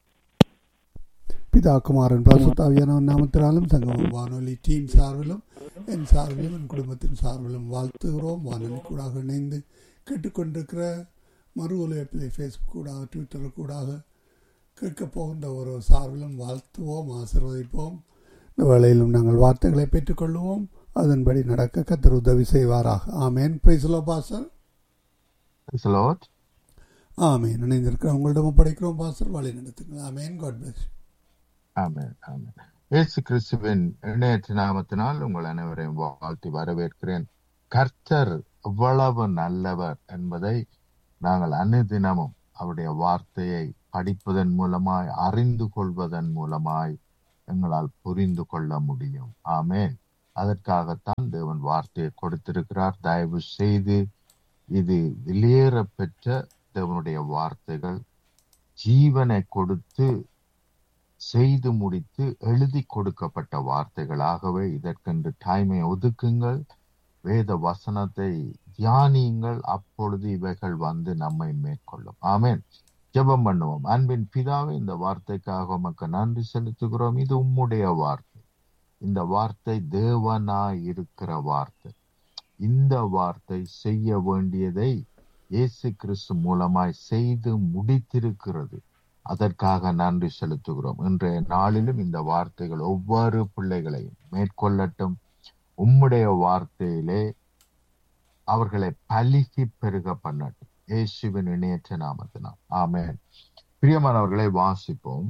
பிதா குமாரன் பரிசுத்தாவியான நாமத்தினாலும் சங்கம வானொலி டீம் சார்பிலும் என் சார்பிலும் என் குடும்பத்தின் சார்பிலும் வாழ்த்துகிறோம் வானொலி கூடாக இணைந்து கேட்டுக்கொண்டிருக்கிற மறு ஒலிபரப்பிலே ஃபேஸ்புக் கூடாக ட்விட்டர் கூடாக கேட்கப் போகின்ற ஒரு சார்பிலும் வாழ்த்துவோம் ஆசீர்வதிப்போம் இந்த வேளையிலும் நாங்கள் வார்த்தைகளை பெற்றுக்கொள்வோம் அதன்படி நடக்க கத்தர் உதவி செய்வாராக ஆமேன் praise the Lord pastor Praise the Lord. ஆமேன் இணைந்திருக்கிற உங்களிடம் ஒப்படைக்கிறோம் பாசர் வழி நடத்துங்கள் ஆமேன் காட் பிளஸ் ஆமென் ஆமென் இயேசு கிறிஸ்துவின் இணையற்ற நாமத்தினால் உங்கள் அனைவரையும் வாழ்த்தி வரவேற்கிறேன் கர்த்தர் எவ்வளவு நல்லவர் என்பதை நாங்கள் அனுதினமும் அவருடைய வார்த்தையை படிப்பதன் மூலமாய் அறிந்து கொள்வதன் மூலமாய் எங்களால் புரிந்து கொள்ள முடியும் ஆமென் அதற்காகத்தான் தேவன் வார்த்தையை கொடுத்திருக்கிறார் தயவு செய்து இது வெளியேற பெற்ற தேவனுடைய வார்த்தைகள் ஜீவனை கொடுத்து செய்து முடித்து எழுதி கொடுக்கப்பட்ட வார்த்தைகளாகவே இதற்கென்று டைமை ஒதுக்குங்கள் வேத வசனத்தை தியானியுங்கள் அப்பொழுது இவைகள் வந்து நம்மை மேற்கொள்ளும் ஆமென் ஜெபம் பண்ணுவோம் அன்பின் பிதாவே இந்த வார்த்தைக்காக உமக்கு நன்றி செலுத்துகிறோம் இது உம்முடைய வார்த்தை இந்த வார்த்தை தேவனாய் இருக்கிற வார்த்தை இந்த வார்த்தை செய்ய வேண்டியதை இயேசு கிறிஸ்து மூலமாய் செய்து முடித்திருக்கிறது அதற்காக நன்றி செலுத்துகிறோம் இன்றைய நாளிலும் இந்த வார்த்தைகள் ஒவ்வொரு பிள்ளைகளையும் மேற்கொள்ளட்டும் உம்முடைய வார்த்தையிலே அவர்களை பலிகி பெருக பண்ணட்டும் இயேசுவின் இணையற்ற நாமத்தினால் ஆமென் பிரியமானவர்களை வாசிப்போம்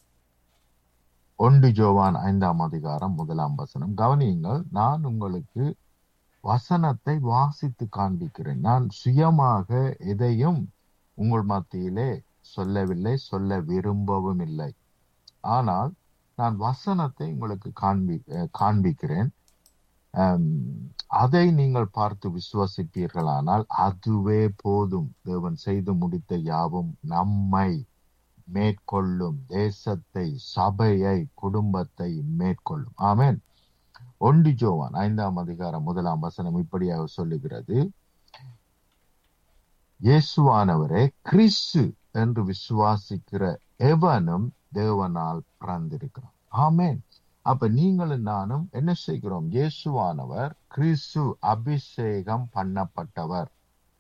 ஒன்று ஜோவான் ஐந்தாம் அதிகாரம் முதலாம் வசனம் கவனியுங்கள் நான் உங்களுக்கு வசனத்தை வாசித்து காண்பிக்கிறேன் நான் சுயமாக எதையும் உங்கள் மத்தியிலே சொல்லவில்லை சொல்ல விரும்பவும் இல்லை ஆனால் நான் வசனத்தை உங்களுக்கு காண்பி அஹ் காண்பிக்கிறேன் ஆம், அதை நீங்கள் பார்த்து விசுவசிப்பீர்களானால் அதுவே போதும் தேவன் செய்து முடித்த யாவும் நம்மை மேற்கொள்ளும் தேசத்தை சபையை குடும்பத்தை மேற்கொள்ளும் ஆமென் ஒண்டி ஜோவான் ஐந்தாம் அதிகாரம் முதலாம் வசனம் இப்படியாக சொல்லுகிறது இயேசுவானவரே கிறிஸ்து என்று விசுவாசிக்கிற எவனும் தேவனால் பிறந்திருக்கிறான் ஆமென் அப்ப நீங்களும் நானும் என்ன செய்கிறோம் இயேசுவானவர் கிறிஸ்து அபிஷேகம் பண்ணப்பட்டவர்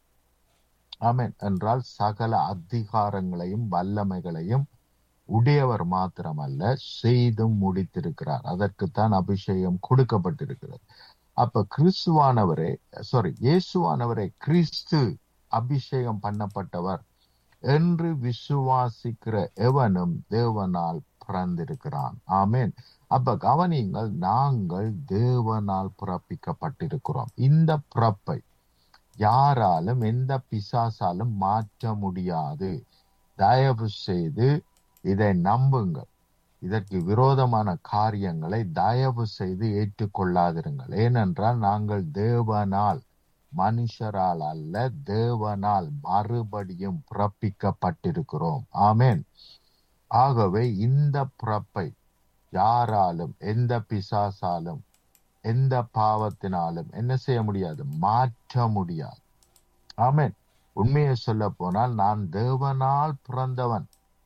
ஆமென் என்றால் சகல அதிகாரங்களையும் வல்லமைகளையும் உடையவர் மாத்திரமல்ல செய்தும் முடித்திருக்கிறார் அதற்குத்தான் அபிஷேகம் கொடுக்கப்பட்டிருக்கிறது அப்ப கிறிஸ்துவானவரே சாரி இயேசுவானவரே கிறிஸ்து அபிஷேகம் பண்ணப்பட்டவர் என்று விசுவாசிக்கிற எவனும் தேவனால் பிறந்திருக்கிறான் ஆமென் அப்ப கவனியுங்கள் நாங்கள் தேவனால் பிறப்பிக்கப்பட்டிருக்கிறோம் இந்த பிறப்பை யாராலும் எந்த பிசாசாலும் மாற்ற முடியாது தயவு செய்து இதை நம்புங்கள் இதற்கு விரோதமான காரியங்களை தயவு செய்து ஏற்றுக்கொள்ளாதிருங்கள் ஏனென்றால் நாங்கள் தேவனால் மனுஷரால் அல்ல தேவனால் மறுபடியும் பிறப்பிக்கப்பட்டிருக்கிறோம் ஆமென் ஆகவே இந்த பிறப்பை யாராலும் எந்த பிசாசாலும் எந்த பாவத்தினாலும் என்ன செய்ய முடியாது மாற்ற முடியாது ஆமென் உண்மையை சொல்ல போனால் நான் தேவனால் பிறந்தவன்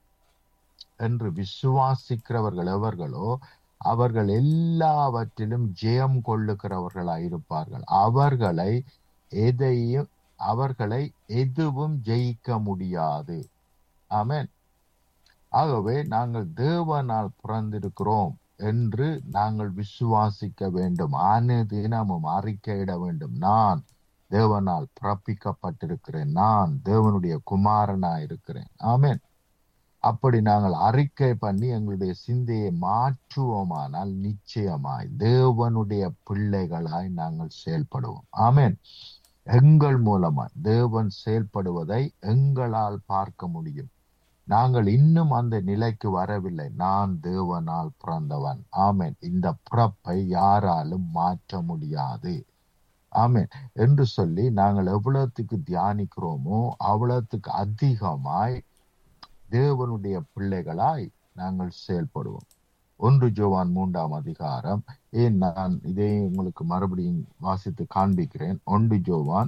என்று விசுவாசிக்கிறவர்கள் எவர்களோ அவர்கள் எல்லாவற்றிலும் ஜெயம் கொள்ளுகிறவர்களாய் இருப்பார்கள் அவர்களை எதையும் அவர்களை எதுவும் ஜெயிக்க முடியாது ஆமென் ஆகவே நாங்கள் தேவனால் பிறந்திருக்கிறோம் என்று நாங்கள் விசுவாசிக்க வேண்டும் அனுதினமும் அறிக்கையிட வேண்டும் நான் தேவனால் பிறப்பிக்கப்பட்டிருக்கிறேன் நான் தேவனுடைய குமாரனா இருக்கிறேன் ஆமென் அப்படி நாங்கள் அறிக்கை பண்ணி எங்களுடைய சிந்தையை மாற்றுவோமானால் நிச்சயமாய் தேவனுடைய பிள்ளைகளாய் நாங்கள் செயல்படுவோம் ஆமென் எங்கள் மூலமாய் தேவன் செயல்படுவதை எங்களால் பார்க்க முடியும் நாங்கள் இன்னும் அந்த நிலைக்கு வரவில்லை நான் தேவனால் பிறந்தவன் ஆமென் இந்த பிறப்பை யாராலும் மாற்ற முடியாது ஆமென் என்று சொல்லி நாங்கள் எவ்வளவுக்கு தியானிக்கிறோமோ அவ்வளவுக்கு அதிகமாய் தேவனுடைய பிள்ளைகளாய் நாங்கள் செயல்படுவோம் ஒன்று ஜோவான் மூன்றாம் அதிகாரம் ஏன் நான் இதை உங்களுக்கு மறுபடியும் வாசித்து காண்பிக்கிறேன் ஒன்று ஜோவான்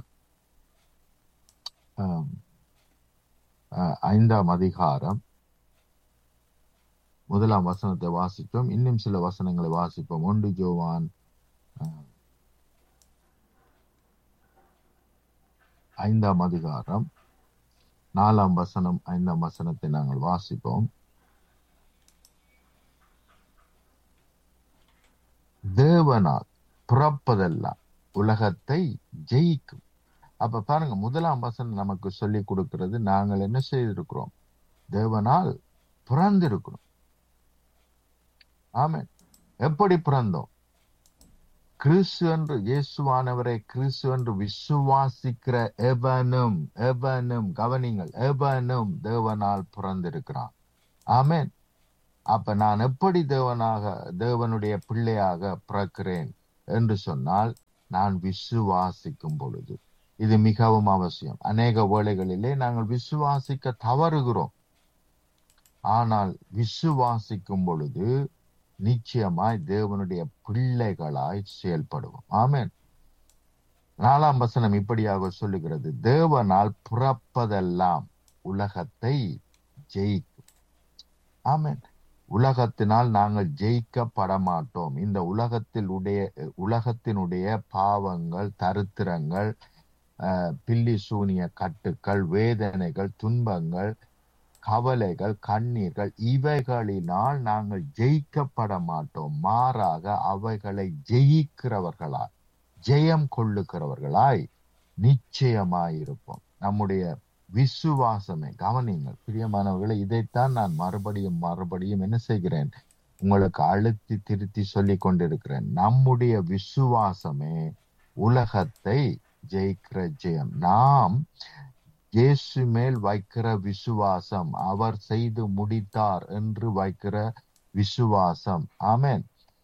ஆம், அஹ், ஐந்தாம் அதிகாரம் முதலாம் வசனத்தை வாசித்தோம் இன்னும் சில வசனங்களை வாசிப்போம் ஒன்று ஜோவான் அஹ், ஐந்தாம் அதிகாரம் நாலாம் வசனம் ஐந்தாம் வசனத்தை நாங்கள் வாசிப்போம் தேவனால் பிறப்பதெல்லாம் உலகத்தை ஜெயிக்கும் அப்ப பாருங்க முதலாம் வசனம் நமக்கு சொல்லி கொடுக்கிறது நாங்கள் என்ன செய்திருக்கிறோம் தேவனால் பிறந்திருக்கிறோம் ஆமென் எப்படி பிறந்தோம் கிறிஸ்து என்று இயேசுவானவரை கிறிஸ்து என்று விசுவாசிக்கிற எவனும் எவனும் கவனிங்கள் எவனும் தேவனால் பிறந்திருக்கிறான் ஆமென் அப்ப நான் எப்படி தேவனாக தேவனுடைய பிள்ளையாக பிறக்கிறேன் என்று சொன்னால் நான் விசுவாசிக்கும் பொழுது இது மிகவும் அவசியம் அநேக வேளைகளிலே நாங்கள் விசுவாசிக்க தவறுகிறோம் ஆனால் விசுவாசிக்கும் பொழுது நிச்சயமாய் தேவனுடைய பிள்ளைகளாய் செயல்படுவோம் ஆமென் நாலாம் வசனம் இப்படியாக சொல்லுகிறது தேவனால் பிறப்பதெல்லாம் உலகத்தை ஜெயிக்கும் ஆமென் உலகத்தினால் நாங்கள் ஜெயிக்கப்பட மாட்டோம் இந்த உலகத்தில் உடைய உலகத்தினுடைய பாவங்கள் தரித்திரங்கள் அஹ், பில்லி சூனிய கட்டுக்கள் வேதனைகள் துன்பங்கள் கவலைகள் கண்ணீர்கள் இவைகளினால் நாங்கள் ஜெயிக்கப்பட மாட்டோம் மாறாக அவைகளை ஜெயிக்கிறவர்களாய் ஜெயம் கொள்ளுகிறவர்களாய் நிச்சயமாயிருப்போம் நம்முடைய விசுவாசமே கவனிங்கள் பிரியமானவர்களை இதைத்தான் நான் மறுபடியும் மறுபடியும் என்ன செய்கிறேன் உங்களுக்கு அழுத்தி திருத்தி சொல்லிக் கொண்டிருக்கிறேன் நம்முடைய விசுவாசமே உலகத்தை ஜெயிக்கிற ஜெயம் நாம் இயேசு மேல் வைக்கிற விசுவாசம் அவர் செய்து முடித்தார் என்று வைக்கிற விசுவாசம் ஆமென்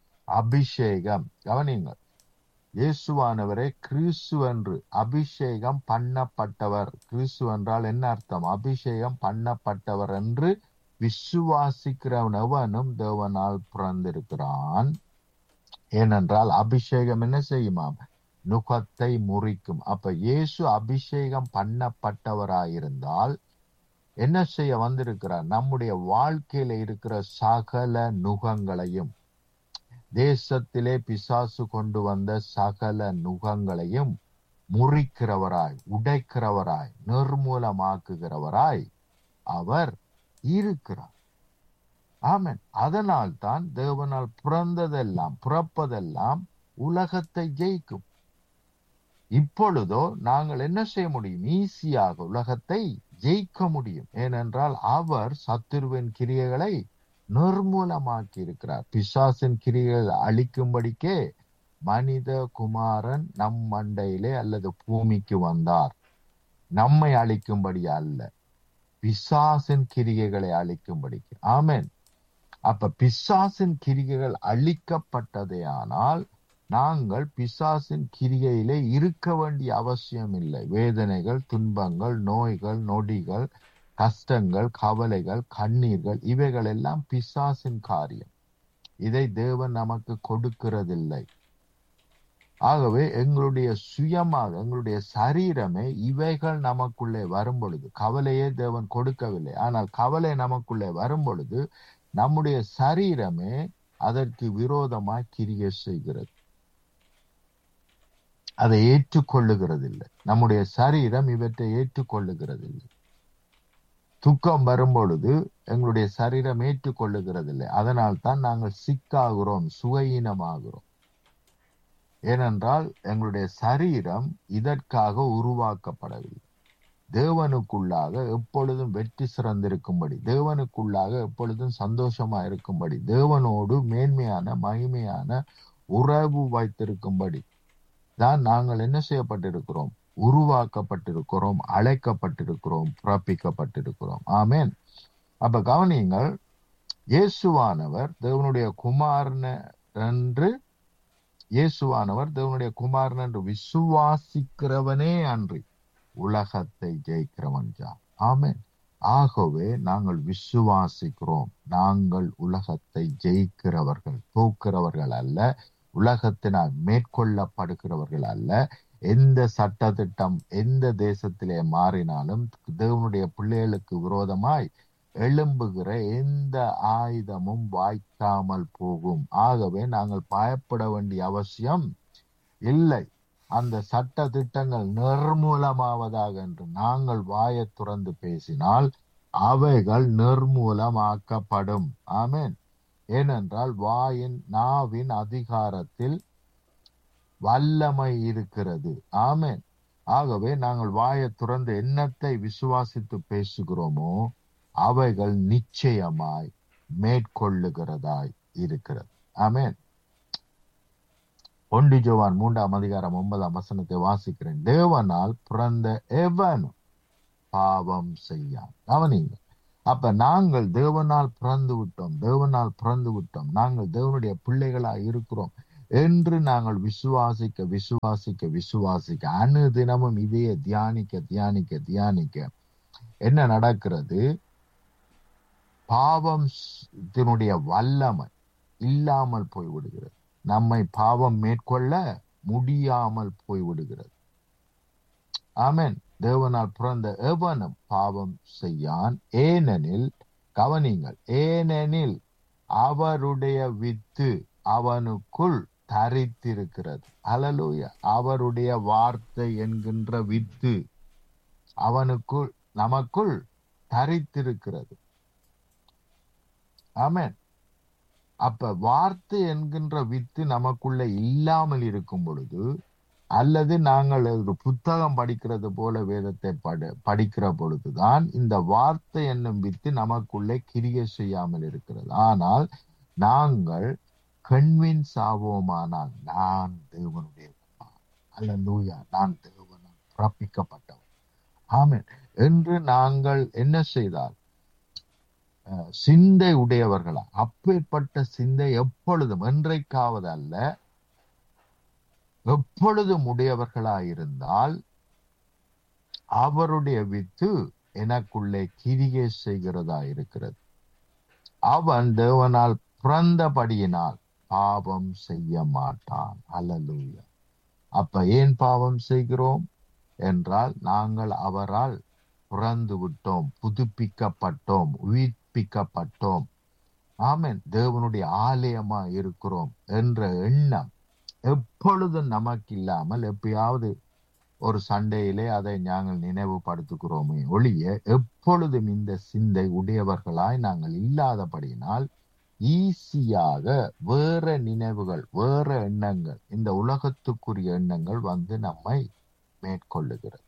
அபிஷேகம் கவனிங்கள் இயேசுவானவரை கிறிஸ்து என்று அபிஷேகம் பண்ணப்பட்டவர் கிறிஸ்து என்றால் என்ன அர்த்தம் அபிஷேகம் பண்ணப்பட்டவர் என்று விசுவாசிக்கிறவன் எவனும் தேவனால் பிறந்திருக்கிறான் ஏனென்றால் அபிஷேகம் என்ன செய்யுமாம் நுகத்தை முறிக்கும் அப்ப இயேசு அபிஷேகம் பண்ணப்பட்டவராயிருந்தால் என்ன செய்ய வந்திருக்கிறார் நம்முடைய வாழ்க்கையில இருக்கிற சகல நுகங்களையும் தேசத்திலே பிசாசு கொண்டு வந்த சகல நுகங்களையும் முறிக்கிறவராய் உடைக்கிறவராய் நிர்மூலமாக்குகிறவராய் அவர் இருக்கிறார் ஆமென் அதனால் தான் தேவனால் பிறந்ததெல்லாம் பிறப்பதெல்லாம் உலகத்தை ஜெயிக்கும் இப்பொழுதோ நாங்கள் என்ன செய்ய முடியும் ஈஸியாக உலகத்தை ஜெயிக்க முடியும் ஏனென்றால் அவர் சத்துருவின் கிரியைகளை நிர்மூலமாக்கி இருக்கிறார் பிசாசின் கிரியைகள் அழிக்கும்படிக்கே மனித குமாரன் நம் மண்டையிலே அல்லது பூமிக்கு வந்தார் நம்மை அழிக்கும்படி அல்ல பிசாசின் கிரிகைகளை அழிக்கும்படிக்கு ஆமென் அப்ப பிசாசின் கிரிகைகள் அழிக்கப்பட்டதே ஆனால் நாங்கள் பிசாசின் கிரிகையிலே இருக்க வேண்டிய அவசியம் இல்லை வேதனைகள் துன்பங்கள் நோய்கள் நொடிகள் கஷ்டங்கள் கவலைகள் கண்ணீர்கள் இவைகள் எல்லாம் பிசாசின் காரியம் இதை தேவன் நமக்கு கொடுக்கிறதில்லை ஆகவே எங்களுடைய சுயமாக எங்களுடைய சரீரமே இவைகள் நமக்குள்ளே வரும் பொழுது கவலையே தேவன் கொடுக்கவில்லை ஆனால் கவலை நமக்குள்ளே வரும் பொழுது நம்முடைய சரீரமே அதற்கு விரோதமாய் கிரியை செய்கிறது அதை ஏற்றுக்கொள்ளுகிறதில்லை நம்முடைய சரீரம் இவற்றை ஏற்றுக்கொள்ளுகிறதில்லை துக்கம் வரும் பொழுது எங்களுடைய சரீரம் ஏற்றுக்கொள்ளுகிறதில்லை அதனால் தான் நாங்கள் சிக்காகிறோம் சுகையீனமாகிறோம் ஏனென்றால் எங்களுடைய சரீரம் இதற்காக உருவாக்கப்படவில்லை தேவனுக்குள்ளாக எப்பொழுதும் வெற்றி சிறந்திருக்கும்படி தேவனுக்குள்ளாக எப்பொழுதும் சந்தோஷமா இருக்கும்படி தேவனோடு மேன்மையான மகிமையான உறவு வைத்திருக்கும்படி தான் நாங்கள் என்ன செய்யப்பட்டிருக்கிறோம் உருவாக்கப்பட்டிருக்கிறோம் அழைக்கப்பட்டிருக்கிறோம் பிறப்பிக்கப்பட்டிருக்கிறோம் ஆமேன் அப்ப கவனியுங்கள் இயேசுவானவர் தேவனுடைய குமாரன் என்று இயேசுவானவர் தேவனுடைய குமாரன் என்று விசுவாசிக்கிறவனே அன்றி உலகத்தை ஜெயிக்கிறவன் ஜார் ஆமேன் ஆகவே நாங்கள் விசுவாசிக்கிறோம் நாங்கள் உலகத்தை ஜெயிக்கிறவர்கள் தூக்கிறவர்கள் அல்ல உலகத்தினால் மேற்கொள்ளப்படுகிறவர்கள் அல்ல எந்த சட்டத்திட்டம் எந்த தேசத்திலே மாறினாலும் தேவனுடைய பிள்ளைகளுக்கு விரோதமாய் எழும்புகிற எந்த ஆயுதமும் வாய்க்காமல் போகும் ஆகவே நாங்கள் பயப்பட வேண்டிய அவசியம் இல்லை அந்த சட்ட திட்டங்கள் நிர்மூலமாவதாக என்று நாங்கள் வாயை துறந்து பேசினால் அவைகள் நிர்மூலமாக்கப்படும் ஆமென் ஏனென்றால் வாயின் நாவின் அதிகாரத்தில் வல்லமை இருக்கிறது ஆமென் ஆகவே நாங்கள் வாயை துறந்து எண்ணத்தை விசுவாசித்து பேசுகிறோமோ அவைகள் நிச்சயமாய் மேற்கொள்ளுகிறதாய் இருக்கிறது ஆமென் ஒன்று ஜோவான் மூன்றாம் அதிகாரம் ஒன்பதாம் வசனத்தை வாசிக்கிறேன் தேவனால் பிறந்த எவனும் பாவம் செய்யான் கவனிங்க அப்ப நாங்கள் தேவனால் பிறந்து விட்டோம் தேவனால் பிறந்து விட்டோம் நாங்கள் தேவனுடைய பிள்ளைகளா இருக்கிறோம் என்று நாங்கள் விசுவாசிக்க விசுவாசிக்க விசுவாசிக்க அணு தினமும் இதையே தியானிக்க தியானிக்க தியானிக்க என்ன நடக்கிறது பாவம் இதனுடைய வல்லமை இல்லாமல் போய்விடுகிறது நம்மை பாவம் மேற்கொள்ள முடியாமல் போய்விடுகிறது ஆமென் தேவனால் பிறந்த எவனும் பாவம் செய்யான் ஏனெனில் கவனிங்கள் ஏனெனில் அவருடைய வித்து அவனுக்குள் தரித்திருக்கிறது அலலூயா அவருடைய வார்த்தை என்கின்ற வித்து அவனுக்குள் நமக்குள் தரித்திருக்கிறது ஆமென் அப்ப வார்த்தை என்கின்ற வித்து நமக்குள்ள இல்லாமல் இருக்கும் பொழுது அல்லது நாங்கள் ஒரு புத்தகம் படிக்கிறது போல வேதத்தை படி படிக்கிற பொழுதுதான் இந்த வார்த்தை என்னும் வித்து நமக்குள்ளே கிரிய செய்யாமல் இருக்கிறது ஆனால் நாங்கள் கன்வின்ஸ் ஆவோமானால் நான் தேவனுடைய குமாரன் அல்லூயா நான் தேவனால் பிறப்பிக்கப்பட்டவன் ஆமென் என்று நாங்கள் என்ன செய்தால் அஹ், சிந்தை உடையவர்களா அப்பேற்பட்ட சிந்தை எப்பொழுதும் என்றைக்காவது அல்ல எப்பொழுதும் உடையவர்களாயிருந்தால் அவருடைய வித்து எனக்குள்ளே கிரியை செய்கிறதா இருக்கிறது அவன் தேவனால் பிறந்தபடியினால் பாவம் செய்ய மாட்டான் அல்லலுயா அப்ப ஏன் பாவம் செய்கிறோம் என்றால் நாங்கள் அவரால் பிறந்து விட்டோம் புதுப்பிக்கப்பட்டோம் உயிர்ப்பிக்கப்பட்டோம் ஆமென் தேவனுடைய ஆலயமா இருக்கிறோம் என்ற எண்ணம் எப்பொழுதும் நமக்கு இல்லாமல் எப்பயாவது ஒரு சண்டையிலே அதை நாங்கள் நினைவுபடுத்துகிறோமே ஒழிய எப்பொழுதும் இந்த சிந்தை உடையவர்களாய் நாங்கள் இல்லாதபடியினால் ஈஸியாக வேற நினைவுகள் வேற எண்ணங்கள் இந்த உலகத்துக்குரிய எண்ணங்கள் வந்து நம்மை மேற்கொள்ளுகிறது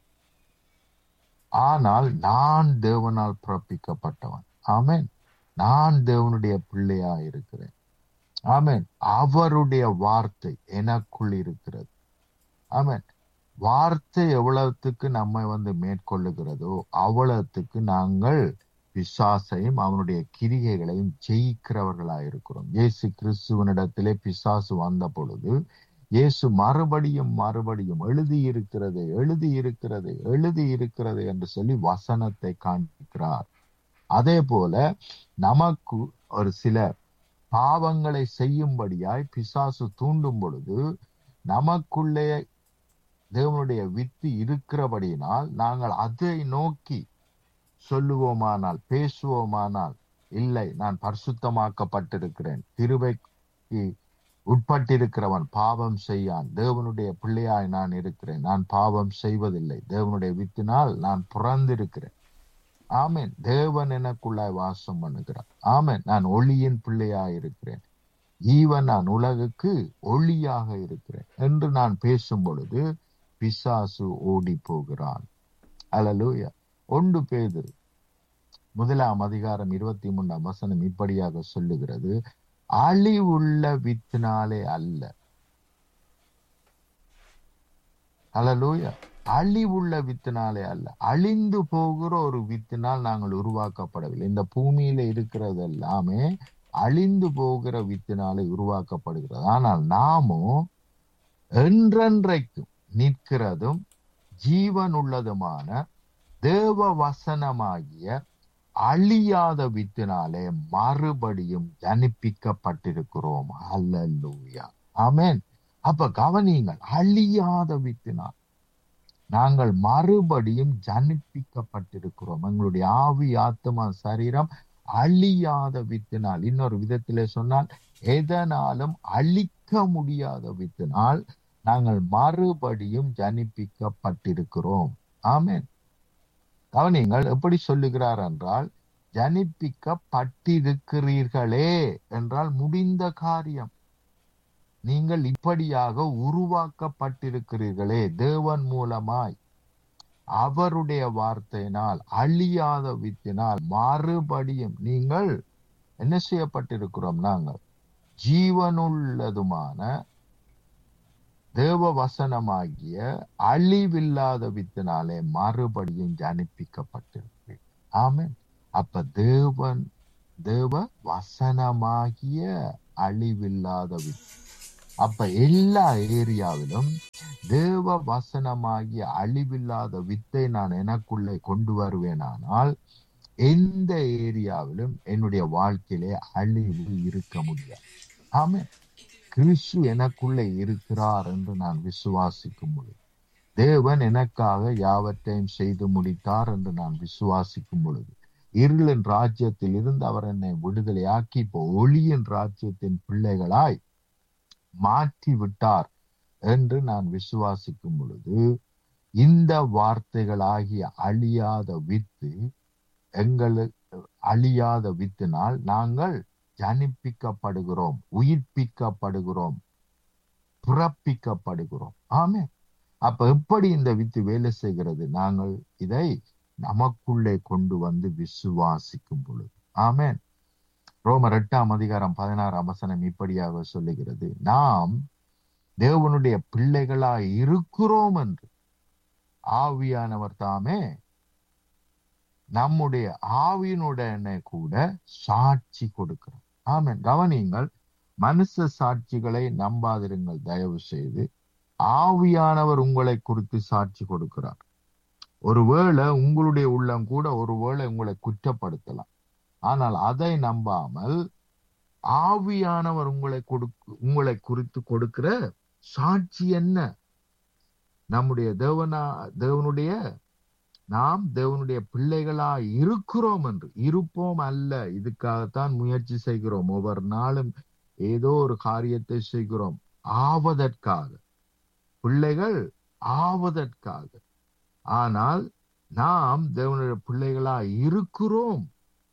ஆனால் நான் தேவனால் பிறப்பிக்கப்பட்டவன் ஆமென் நான் தேவனுடைய பிள்ளையா இருக்கிறேன் ஆமென் அவருடைய வார்த்தை எனக்குள் இருக்கிறது ஆமென் வார்த்தை எவ்வளவுத்துக்கு நம்மை வந்து மேற்கொள்ளுகிறதோ அவ்வளவுத்துக்கு நாங்கள் பிசாசையும் அவனுடைய கிரிகைகளையும் ஜெயிக்கிறவர்களா இருக்கிறோம் இயேசு கிறிஸ்துவனிடத்திலே பிசாசு வந்த பொழுது இயேசு மறுபடியும் மறுபடியும் எழுதி இருக்கிறது எழுதி இருக்கிறது எழுதி இருக்கிறது என்று சொல்லி வசனத்தை காண்பிக்கிறார் அதே போல நமக்கு ஒரு சில பாவங்களை செய்யும்படியாய் பிசாசு தூண்டும் பொழுது நமக்குள்ளே தேவனுடைய வித்து இருக்கிறபடியினால் நாங்கள் அதை நோக்கி சொல்லுவோமானால் பேசுவோமானால் இல்லை நான் பரிசுத்தமாக்கப்பட்டிருக்கிறேன் திருவைக்கு உட்பட்டிருக்கிறவன் பாவம் செய்யான் தேவனுடைய பிள்ளையாய் நான் இருக்கிறேன் நான் பாவம் செய்வதில்லை தேவனுடைய வித்தினால் நான் பிறந்திருக்கிறேன் ஆமென் தேவன் எனக்குள்ளாய் வாசம் பண்ணுகிறான் ஆமென் நான் ஒளியின் பிள்ளையாய் இருக்கிறேன் ஈவன் நான் உலகுக்கு ஒளியாக இருக்கிறேன் என்று நான் பேசும் பொழுது பிசாசு ஓடி போகிறான் அல்லலூயா ஒன்று பேதுரு முதலாம் அதிகாரம் இருபத்தி மூன்றாம் வசனம் இப்படியாக சொல்லுகிறது அழிவுள்ள வித்தினாலே அல்ல அல்லலூயா அழிவுள்ள வித்தினாலே அல்ல அழிந்து போகிற ஒரு வித்தினால் நாங்கள் உருவாக்கப்படவில்லை இந்த பூமியில இருக்கிறது எல்லாமே அழிந்து போகிற வித்தினாலே உருவாக்கப்படுகிறது ஆனால் நாமும் என்றென்றைக்கும் நிற்கிறதும் ஜீவன் உள்ளதுமான தேவ வசனமாகிய அழியாத வித்தினாலே மறுபடியும் ஜனிப்பிக்கப்பட்டிருக்கிறோம் அல்லூயா ஆமென் அப்ப கவனியுங்கள் அழியாத வித்தினால் நாங்கள் மறுபடியும் ஜனிப்பிக்கப்பட்டிருக்கிறோம் எங்களுடைய ஆவி ஆத்மா சரீரம் அழியாத வித்தினால் இன்னொரு விதத்திலே சொன்னால் எதனாலும் அழிக்க முடியாத வித்தினால் நாங்கள் மறுபடியும் ஜனிப்பிக்கப்பட்டிருக்கிறோம் ஆமென் கவனிங்கள் எப்படி சொல்லுகிறார் என்றால் ஜனிப்பிக்கப்பட்டிருக்கிறீர்களே என்றால் முடிந்த காரியம் நீங்கள் இப்படியாக உருவாக்கப்பட்டிருக்கிறீர்களே தேவன் மூலமாய் அவருடைய வார்த்தையினால் அழியாத வித்தினால் மறுபடியும் நீங்கள் என்ன செய்யப்பட்டிருக்கிறோம் நாங்கள் ஜீவனுள்ளதுமான தேவ வசனமாகிய அழிவில்லாத வித்தினாலே மறுபடியும் ஜனிப்பிக்கப்பட்டிருக்கிறீர்கள் ஆமென் அப்ப தேவன் தேவ வசனமாகிய அழிவில்லாத வித்து அப்ப எல்லா ஏரியாவிலும் தேவ வசனமாகிய அழிவில்லாத வித்தை நான் எனக்குள்ளே கொண்டு வருவேனானால் எந்த ஏரியாவிலும் என்னுடைய வாழ்க்கையிலே அழிவு இருக்க முடியாது ஆமென் கிறிஸ்து எனக்குள்ளே இருக்கிறார் என்று நான் விசுவாசிக்கும் பொழுது தேவன் எனக்காக யாவற்றையும் செய்து முடித்தார் என்று நான் விசுவாசிக்கும் பொழுது இருளின் ராஜ்யத்தில் இருந்து அவர் என்னை விடுதலையாக்கி இப்போ ஒளியின் ராஜ்யத்தின் பிள்ளைகளாய் மாற்றி விட்டார் என்று நான் விசுவாசிக்கும் பொழுது இந்த வார்த்தைகளாகிய அழியாத வித்து எங்களுக்கு அழியாத வித்தினால் நாங்கள் ஜனிப்பிக்கப்படுகிறோம் உயிர்ப்பிக்கப்படுகிறோம் பிறப்பிக்கப்படுகிறோம் ஆமே அப்ப எப்படி இந்த வித்து வேலை செய்கிறது நாங்கள் இதை நமக்குள்ளே கொண்டு வந்து விசுவாசிக்கும் பொழுது ஆமேன் ரோமர் எட்டாம் அதிகாரம் பதினாறாம் வசனம் இப்படியாக சொல்லுகிறது நாம் தேவனுடைய பிள்ளைகளாய் இருக்கிறோம் என்று ஆவியானவர் தாமே நம்முடைய ஆவியினுடனே கூட சாட்சி கொடுக்கிறார் ஆமென் கவனியுங்கள் மனுஷ சாட்சிகளை நம்பாதிருங்கள் தயவு செய்து ஆவியானவர் உங்களை குறித்து சாட்சி கொடுக்கிறார் ஒருவேளை உங்களுடைய உள்ளம் கூட ஒருவேளை உங்களை குற்றப்படுத்தலாம் ஆனால் அதை நம்பாமல் ஆவியானவர் உங்களை கொடுக்கு உங்களை குறித்து கொடுக்கிற சாட்சி என்ன நம்முடைய தேவனா தேவனுடைய நாம் தேவனுடைய பிள்ளைகளா இருக்கிறோம் என்று இருப்போம் அல்ல இதுக்காகத்தான் முயற்சி செய்கிறோம் ஒவ்வொரு நாளும் ஏதோ ஒரு காரியத்தை செய்கிறோம் ஆவதற்காக பிள்ளைகள் ஆவதற்காக ஆனால் நாம் தேவனுடைய பிள்ளைகளா இருக்கிறோம்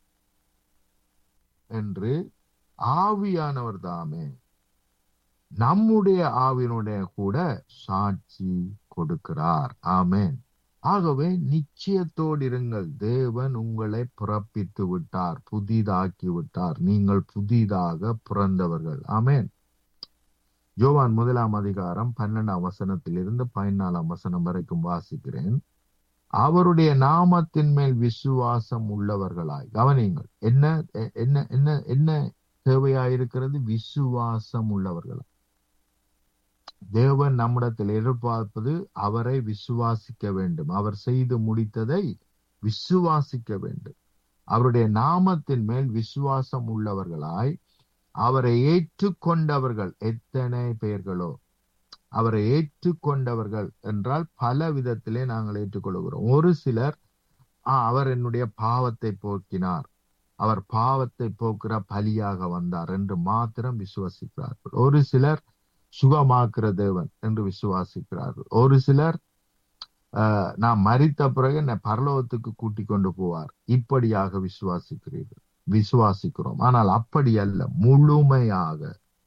என்று ஆவியானவர் தாமே நம்முடைய ஆவியினுடைய கூட சாட்சி கொடுக்கிறார் ஆமேன் ஆகவே நிச்சயத்தோடு இருங்கள் தேவன் உங்களை பிறப்பித்து விட்டார் புதிதாக்கி விட்டார் நீங்கள் புதிதாக பிறந்தவர்கள் ஆமேன் ஜோவான் முதலாம் அதிகாரம் பன்னெண்டாம் வசனத்திலிருந்து பதினாலாம் வசனம் வரைக்கும் வாசிக்கிறேன் அவருடைய நாமத்தின் மேல் விசுவாசம் உள்ளவர்களாய் கவனியுங்கள் என்ன என்ன என்ன என்ன தேவையாயிருக்கிறது விசுவாசம் உள்ளவர்களாய் தேவன் நம்மிடத்தில் எதிர்பார்ப்பது அவரை விசுவாசிக்க வேண்டும் அவர் செய்து முடித்ததை விசுவாசிக்க வேண்டும் அவருடைய நாமத்தின் மேல் விசுவாசம் உள்ளவர்களாய் அவரை ஏற்றுக்கொண்டவர்கள் எத்தனை பெயர்களோ அவரை ஏற்றுக்கொண்டவர்கள் என்றால் பல விதத்திலே நாங்கள் ஏற்றுக்கொள்கிறோம் ஒரு சிலர் அவர் என்னுடைய பாவத்தை போக்கினார் அவர் பாவத்தை போக்குற பலியாக வந்தார் என்று மாத்திரம் விசுவாசிக்கிறார்கள் ஒரு சிலர் சுகமாக்குற தேவன் என்று விசுவாசிக்கிறார்கள் ஒரு சிலர் நான் மறித்த பிறகு என்னை பரலோகத்துக்கு கூட்டி கொண்டு போவார் இப்படியாக விசுவாசிக்கிறீர்கள் விசுவாசிக்கிறோம் ஆனால் அப்படி அல்ல முழுமையாக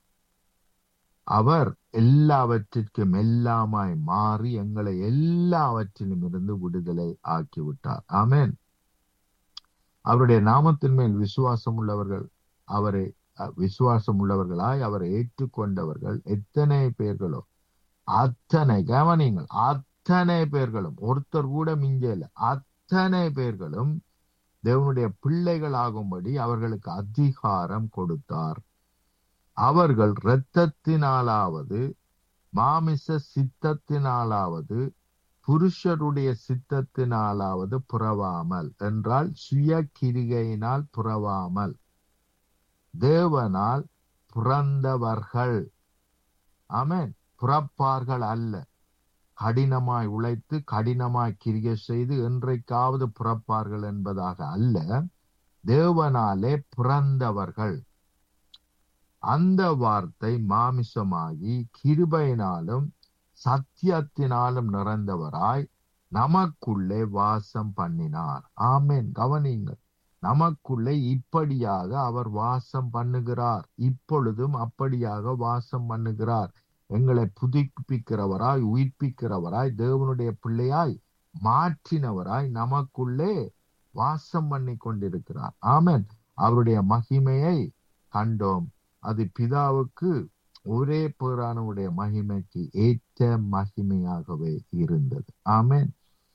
அவர் எல்லாவற்றிற்கும் எல்லாமாய் மாறி எங்களை எல்லாவற்றிலும் இருந்து விடுதலை ஆக்கிவிட்டார் ஆமேன் அவருடைய நாமத்தின் மேல் விசுவாசம் உள்ளவர்கள் அவரை விசுவாசம் உள்ளவர்களாய் அவரை ஏற்றுக்கொண்டவர்கள் எத்தனை பேர்களோ அத்தனை கவனிங்கள் அத்தனை பேர்களும் ஒருத்தர் கூட மிஞ்சல அத்தனை பேர்களும் தேவனுடைய பிள்ளைகள் ஆகும்படி அவர்களுக்கு அதிகாரம் கொடுத்தார் அவர்கள் இரத்தத்தினாலாவது மாமிச சித்தத்தினாலாவது புருஷருடைய சித்தத்தினாலாவது புறவாமல் என்றால் சுய கிரிகையினால் புறவாமல் தேவனால் பிறந்தவர்கள் ஆமேன் புறப்பார்கள் அல்ல கடினமாய் உழைத்து கடினமாய் கிரிகை செய்து என்றைக்காவது புறப்பார்கள் என்பதாக அல்ல தேவனாலே பிறந்தவர்கள் அந்த வார்த்தை மாமிசமாகி கிருபையினாலும் சத்தியத்தினாலும் நிறைந்தவராய் நமக்குள்ளே வாசம் பண்ணினார் ஆமென் கவனியுங்கள் நமக்குள்ளே இப்படியாக அவர் வாசம் பண்ணுகிறார் இப்பொழுதும் அப்படியாக வாசம் பண்ணுகிறார் எங்களை புதுப்பிக்கிறவராய் உயிர்ப்பிக்கிறவராய் தேவனுடைய பிள்ளையாய் மாற்றினவராய் நமக்குள்ளே வாசம் பண்ணி கொண்டிருக்கிறார் ஆமென் அவருடைய மகிமையை கண்டோம் அது பிதாவுக்கு ஒரே பேரானவுடைய மகிமைக்கு ஏற்ற மகிமையாகவே இருந்தது ஆமென்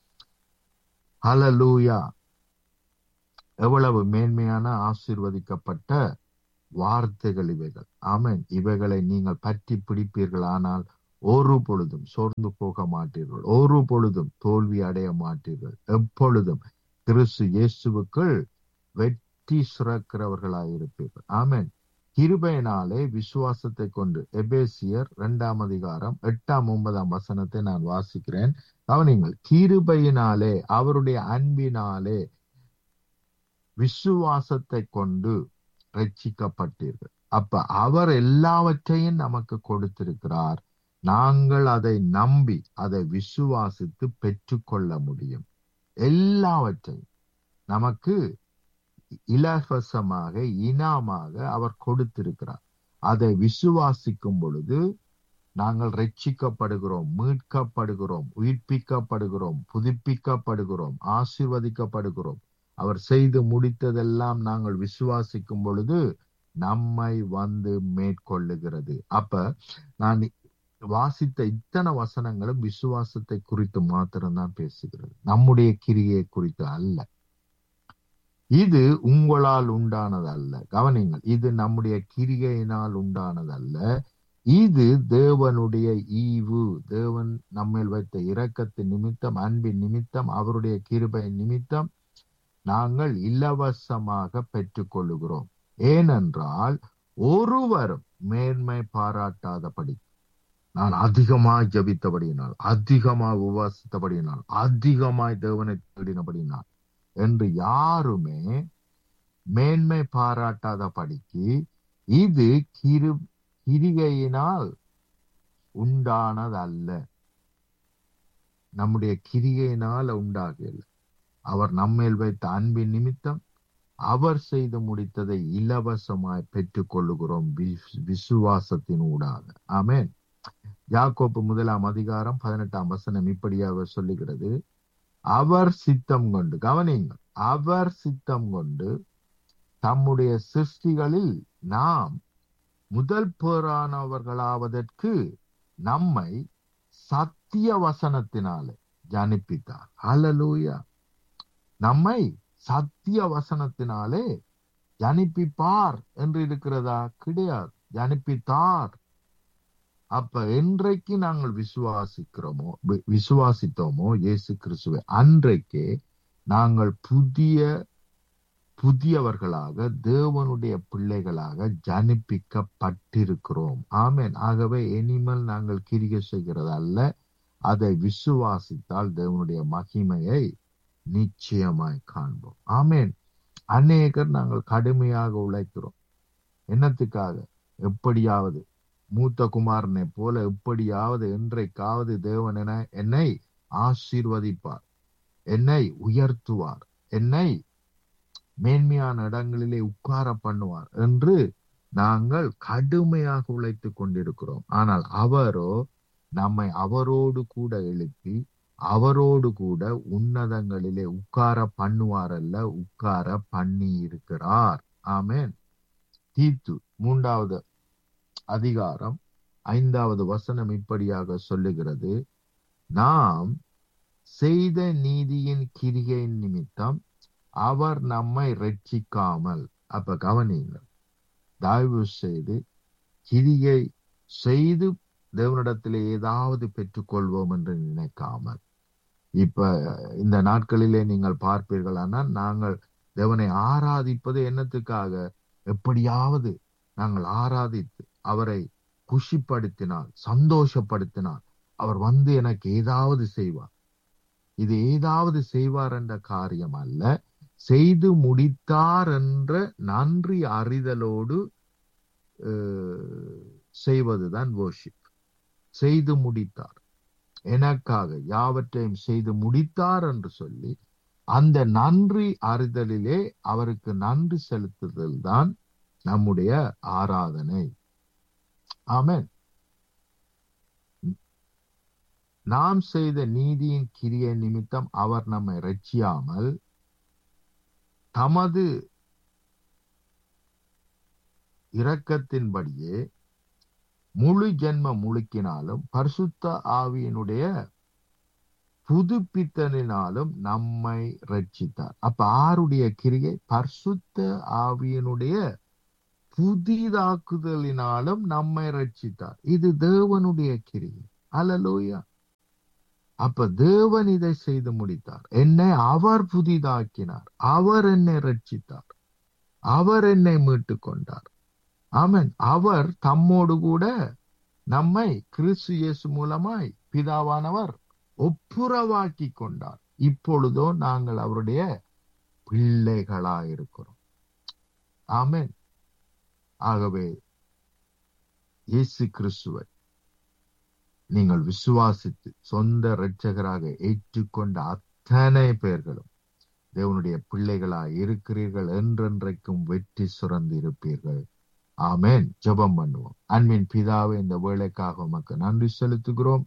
ஹalleluya எவ்வளவு மேன்மையான ஆசீர்வதிக்கப்பட்ட வார்த்தைகள் இவைகள் ஆமென் இவைகளை நீங்கள் பற்றி பிடிப்பீர்களானால் ஒரு பொழுதும் சோர்ந்து போக மாட்டீர்கள் ஒரு பொழுதும் தோல்வி அடைய மாட்டீர்கள் எப்பொழுதும் கிறிஸ்து இயேசுவுக்குள் வெற்றி சுரக்கிறவர்களாயிருப்பீர்கள் ஆமென் கிருபையினாலே விசுவாசத்தை கொண்டு எபேசியர் இரண்டாம் அதிகாரம் எட்டாம் ஒன்பதாம் வசனத்தை நான் வாசிக்கிறேன் கவனிங்கள் கிருபையினாலே அவருடைய அன்பினாலே விசுவாசத்தை கொண்டு ரட்சிக்கப்பட்டீர்கள் அப்ப அவர் எல்லாவற்றையும் நமக்கு கொடுத்திருக்கிறார் நாங்கள் அதை நம்பி அதை விசுவாசித்து பெற்றுக்கொள்ள முடியும் எல்லாவற்றையும் நமக்கு இலவசமாக இனாமாக அவர் கொடுத்திருக்கிறார் அதை விசுவாசிக்கும் பொழுது நாங்கள் ரட்சிக்கப்படுகிறோம் மீட்கப்படுகிறோம் உயிர்ப்பிக்கப்படுகிறோம் புதுப்பிக்கப்படுகிறோம் ஆசீர்வதிக்கப்படுகிறோம் அவர் செய்து முடித்ததெல்லாம் நாங்கள் விசுவாசிக்கும் பொழுது நம்மை வந்து மேற்கொள்ளுகிறது அப்ப நான் வாசித்த இத்தனை வசனங்களும் விசுவாசத்தை குறித்து மாத்திரம்தான் பேசுகிறது நம்முடைய கிரியை குறித்து அல்ல இது உங்களால் உண்டானது அல்ல கவனிங்கள் இது நம்முடைய கிரிகையினால் உண்டானதல்ல இது தேவனுடைய ஈவு தேவன் நம்மில் வைத்த இரக்கத்தின் நிமித்தம் அன்பின் நிமித்தம் அவருடைய கிருபை நிமித்தம் நாங்கள் இலவசமாக பெற்றுக்கொள்ளுகிறோம் ஏனென்றால் ஒருவரும் மேன்மை பாராட்டாதபடி நான் அதிகமாய் ஜபித்தபடியினால் அதிகமாய் உபாசித்தபடியினால் அதிகமாய் தேவனை தேடினபடியினால் என்று யாருமே மேன்மை பாராட்டாதபடிக்கு இது கிரு கிரிகையினால் உண்டானதல்ல நம்முடைய கிரிகையினால் உண்டாகல அவர் நம்மேல் வைத்த அன்பின் நிமித்தம் அவர் செய்து முடித்ததை இலவசமாய் பெற்றுக் கொள்ளுகிறோம் விசுவாசத்தின் ஊடாக ஆமேன் யாக்கோப்பு முதலாம் அதிகாரம் பதினெட்டாம் வசனம் இப்படியாக சொல்லுகிறது அவர் சித்தம் கொண்டு கவனியுங்கள் அவர் சித்தம் கொண்டு தம்முடைய சிருஷ்டிகளில் நாம் முதல் பேரானவர்களாவதற்கு நம்மை சத்திய வசனத்தினாலே ஜனிப்பித்தார் ஹலலூயா நம்மை சத்திய வசனத்தினாலே ஜனிப்பிப்பார் என்று இருக்கிறதா கிடையாது ஜனிப்பித்தார் அப்ப என்றைக்கு நாங்கள் விசுவாசிக்கிறோமோ விசுவாசித்தோமோ இயேசு கிறிஸ்துவை அன்றைக்கே நாங்கள் புதிய புதியவர்களாக தேவனுடைய பிள்ளைகளாக ஜனிப்பிக்கப்பட்டிருக்கிறோம் ஆமேன் ஆகவே இனிமேல் நாங்கள் கிரிகை செய்கிறது அல்ல அதை விசுவாசித்தால் தேவனுடைய மகிமையை நிச்சயமாய் காண்போம் ஆமேன் அநேகர் நாங்கள் கடுமையாக உழைக்கிறோம் என்னத்துக்காக எப்படியாவது மூத்த குமாரனை போல எப்படியாவது என்றைக்காவது தேவன் என என்னை ஆசீர்வதிப்பார் என்னை உயர்த்துவார் என்னை மேன்மையான இடங்களிலே உட்கார பண்ணுவார் என்று நாங்கள் கடுமையாக உழைத்துக் கொண்டிருக்கிறோம் ஆனால் அவரோ நம்மை அவரோடு கூட எழுப்பி அவரோடு கூட உன்னதங்களிலே உட்கார பண்ணுவார் அல்ல உட்கார பண்ணி இருக்கிறார் ஆமேன் தீத்து மூன்றாவது அதிகாரம் ஐந்தாவது வசனம் இப்படியாக சொல்லுகிறது நாம் செய்த நீதியின் கிரிகையின் நிமித்தம் அவர் நம்மை ரட்சிக்காமல் அப்ப கவனியுங்கள் தயவு செய்து கிரியை செய்து தேவனிடத்திலே ஏதாவது பெற்றுக்கொள்வோம் என்று நினைக்காமல் இப்ப இந்த நாட்களிலே நீங்கள் பார்ப்பீர்களானால் நாங்கள் தேவனை ஆராதிப்பது என்னத்துக்காக எப்படியாவது நாங்கள் ஆராதித்து அவரை குஷிப்படுத்தினால் சந்தோஷப்படுத்தினால் அவர் வந்து எனக்கு ஏதாவது செய்வார் இது ஏதாவது செய்வார் என்ற காரியம் அல்ல செய்து முடித்தார் என்ற நன்றி அறிதலோடு செய்வதுதான் worship செய்து முடித்தார் எனக்காக யாவற்றையும் செய்து முடித்தார் என்று சொல்லி அந்த நன்றி அறிதலிலே அவருக்கு நன்றி செலுத்துதல் தான் நம்முடைய ஆராதனை ஆமென் நாம் செய்த நீதியின் கிரிய நிமித்தம் அவர் நம்மை ரட்சியாமல் தமது இரக்கத்தின்படியே முழு ஜென்ம முழுக்கினாலும் பரிசுத்த ஆவியினுடைய புதுப்பித்தலினாலும் நம்மை ரட்சித்தார் அப்ப ஆருடைய கிரியை பரிசுத்த ஆவியினுடைய புதிதாக்குதலினாலும் நம்மை ரட்சித்தார் இது தேவனுடைய கிரியை அல்லலூயா அப்ப தேவன் இதை செய்து முடித்தார் என்னை அவர் புதிதாக்கினார் அவர் என்னை ரட்சித்தார் அவர் என்னை மீட்டு கொண்டார் ஆமென் அவர் தம்மோடு கூட நம்மை கிறிஸ்து இயேசு மூலமாய் பிதாவானவர் ஒப்புரவாக்கி கொண்டார் இப்பொழுதோ நாங்கள் அவருடைய பிள்ளைகளாயிருக்கிறோம் ஆமென் ஆகவே இயேசு கிறிஸ்துவை நீங்கள் விசுவாசித்து சொந்த இரட்சகராக ஏற்றுக்கொண்ட அத்தனை பேர்களும் தேவனுடைய பிள்ளைகளாய் இருக்கிறீர்கள் என்றென்றைக்கும் வெற்றி சுரந்து இருப்பீர்கள் ஆமென் ஜெபம் பண்ணுவோம் அன்பின் பிதாவே இந்த வேலைக்காக உமக்கு நன்றி செலுத்துகிறோம்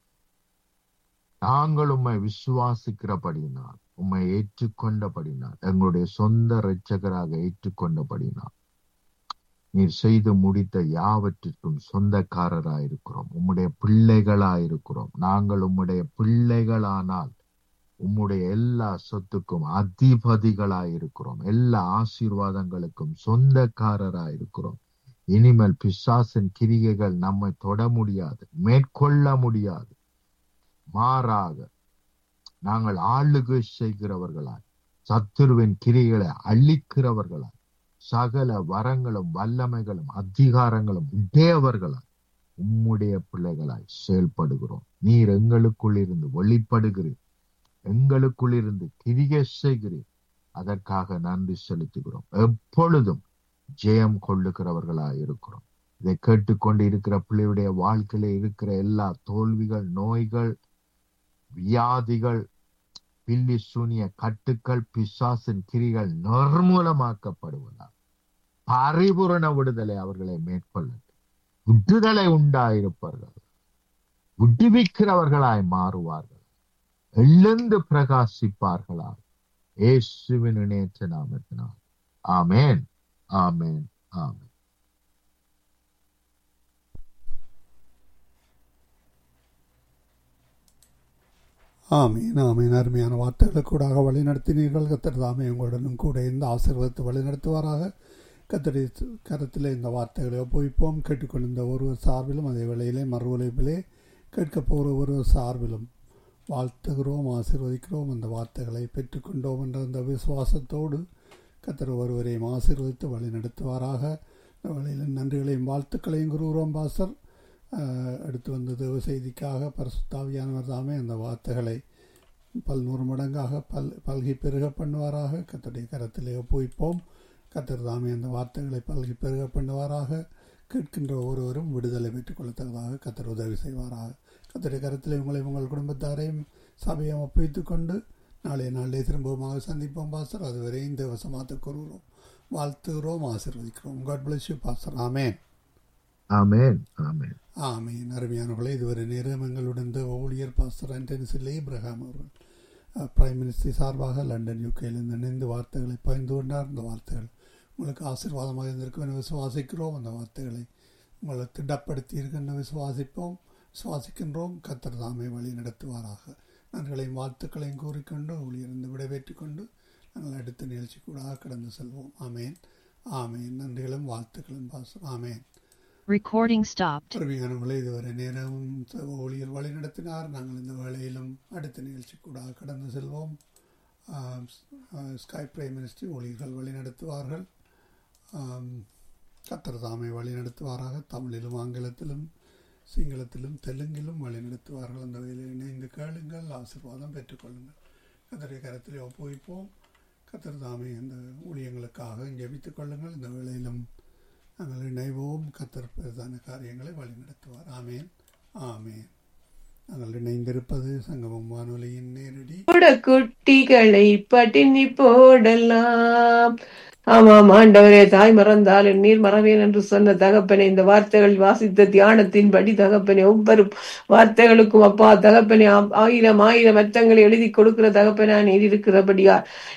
நாங்கள் உம்மை விசுவாசிக்கிறபடினால் உம்மை ஏற்றுக்கொண்டபடினால் எங்களுடைய சொந்த இரட்சகராக ஏற்றுக்கொண்டபடினால் நீர் செய்து முடித்த யாவற்றிற்கும் சொந்தக்காரராயிருக்கிறோம் உம்முடைய பிள்ளைகளாயிருக்கிறோம் நாங்கள் உம்முடைய பிள்ளைகளானால் உம்முடைய எல்லா சொத்துக்கும் அதிபதிகளாயிருக்கிறோம் எல்லா ஆசீர்வாதங்களுக்கும் சொந்தக்காரராயிருக்கிறோம் இனிமேல் பிசாசின் கிரிகைகள் நம்மை தொட முடியாது மேற்கொள்ள முடியாது மாறாக நாங்கள் ஆளுகை செய்கிறவர்களாய் சத்துருவின் கிரிகளை அழிக்கிறவர்களாய் சகல வரங்களும் வல்லமைகளும் அதிகாரங்களும் உடையவர்களாய் உம்முடைய பிள்ளைகளாய் செயல்படுகிறோம் நீர் எங்களுக்குள் இருந்து வெளிப்படுகிறீர் எங்களுக்குள் இருந்து கிரிகை செய்கிறீர் அதற்காக நன்றி செலுத்துகிறோம் எப்பொழுதும் ஜெயம் கொள்ளுகிறவர்களாய் இருக்கிறோம் இதை கேட்டுக்கொண்டு இருக்கிற பிள்ளையுடைய வாழ்க்கையில இருக்கிற எல்லா தோல்விகள் நோய்கள் வியாதிகள் பில்லி சூனிய கட்டுக்கள் பிசாசின் கிரிகள் நிர்மூலமாக்கப்படுவதால் பரிபூரண விடுதலை அவர்களை மேற்கொள்ளட்டும் விடுதலை உண்டாயிருப்பார்கள் விடுவிக்கிறவர்களாய் மாறுவார்கள் எழுந்து பிரகாசிப்பார்களா இயேசுவின் இணையற்ற நாமத்தினால் ஆமேன் ஆமேன் ஆமேன் ஆமீன் ஆமீன் அருமையான வார்த்தைகளுக்கூடாக வழி நடத்தினீர்கள் கத்தர் தாமே உங்களுடனும் கூட இந்த ஆசீர்வாதத்தை வழி நடத்துவாராக கத்தடி கரத்தில் இந்த வார்த்தைகளை ஒப்புவிப்போம் கேட்டுக்கொண்டிருந்த ஒருவர் சார்பிலும் அதே வேளையிலே மறு உழைப்பிலே கேட்கப் போகிற ஒருவர் சார்பிலும் வாழ்த்துகிறோம் ஆசீர்வதிக்கிறோம் அந்த வார்த்தைகளை பெற்றுக்கொண்டோம் என்ற அந்த விசுவாசத்தோடு கத்தர் ஒருவரையும் ஆசீர்வதித்து வழி நடத்துவாராக இந்த வழியில் நன்றிகளையும் வாழ்த்துக்களையும் குருகிறோம் பாசர் எடுத்து வந்த தேவ செய்திக்காக பரிசுத்தாவியானவர் தாமே அந்த வார்த்தைகளை பல்நூறு மடங்காக பல் பல்கி பெருக பண்ணுவாராக கத்தருடைய கரத்திலே ஒப்புவிப்போம் கத்தர் தாமே அந்த வார்த்தைகளை பல்கி பெருக பண்ணுவாராக கேட்கின்ற ஒருவரும் விடுதலை பெற்றுக் கொள்ளத்தக்கதாக கத்தர் உதவி செய்வாராக கத்தருடைய கரத்திலே உங்களை உங்கள் குடும்பத்தாரையும் சபையும் ஒப்புவித்துக் கொண்டு நாளைய நாளிலே திரும்பமாக சந்திப்போம் பாஸ்டர் அதுவரை இந்த வசமாத்த கூறுகிறோம் வாழ்த்துகிறோம் ஆசிர்வதிக்கிறோம் காட் பிளஸ் யூ பாஸ்டர் ஆமேன் ஆமேன் ஆமேன் ஆமீன் அருமையானவர்களே இதுவரை நேரம் எங்களுடன் தேவ ஊழியர் பாஸ்டர் ஆண்டனிசில் இப்ரஹாம் அவர்கள் பிரைம் மினிஸ்டர் சார்பாக லண்டன் யூகேலிருந்து இணைந்து வார்த்தைகளை பகிர்ந்து கொண்டார் அந்த வார்த்தைகள் உங்களுக்கு ஆசீர்வாதமாக இருந்திருக்கும் என விசுவாசிக்கிறோம் அந்த வார்த்தைகளை உங்களை திடப்படுத்தி இருக்கின்ற விசுவாசிப்போம் சுவாசிக்கின்றோம் கத்தர் தாமே வழி நடத்துவாராக நன்றிகளையும் வாழ்த்துக்களையும் கூறிக்கொண்டு ஊழியருந்து விடைபெற்றுக் கொண்டு நாங்கள் அடுத்த நிகழ்ச்சி கூட கடந்து செல்வோம் ஆமேன் ஆமேன் நன்றிகளும் வாழ்த்துக்களும் பாசம் ஆமேன் Recording stopped. அருமையானவர்களே இதுவரை நேரமும் ஊழியர் வழி நடத்தினார் நாங்கள் இந்த வேளையிலும் அடுத்த நிகழ்ச்சி கூட கடந்து செல்வோம் ஸ்கை பிரைம் மினிஸ்ட்ரி ஊழியர்கள் வழி நடத்துவார்கள் கத்தர் தாமை வழி நடத்துவாராக தமிழிலும் ஆங்கிலத்திலும் சிங்களத்திலும் தெலுங்கிலும் வழி நடத்துவார்கள் அந்த வேலையில் இணைந்து கேளுங்கள் ஆசீர்வாதம் பெற்றுக்கொள்ளுங்கள் கத்தரை கரத்திலே ஒப்புவிப்போம் கத்தர் தாமே அந்த ஊழியங்களுக்காக ஜெபித்துக் கொள்ளுங்கள் இந்த வேளையிலும் நாங்கள் இணைவோம் கத்தர் பிரதான காரியங்களை வழிநடத்துவார் ஆமேன் ஆமேன் நாங்கள் இணைந்திருப்பது சங்கமம் வானொலியின் நேரடி கூட குட்டிகளை பட்டினி போடலாம் ஆமாம் ஆண்டவரே தாய் மறந்தால் என் நீர் மறவேன் என்று சொன்ன தகப்பனே இந்த வார்த்தைகள் வாசித்த தியானத்தின்படி தகப்பனே ஒவ்வொரு வார்த்தைகளுக்கும் அப்பா தகப்பனே ஆ- ஆயிரம் ஆயிரம் அர்த்தங்களை எழுதி கொடுக்கிற தகப்பனா நீர் இருக்கிறபடியா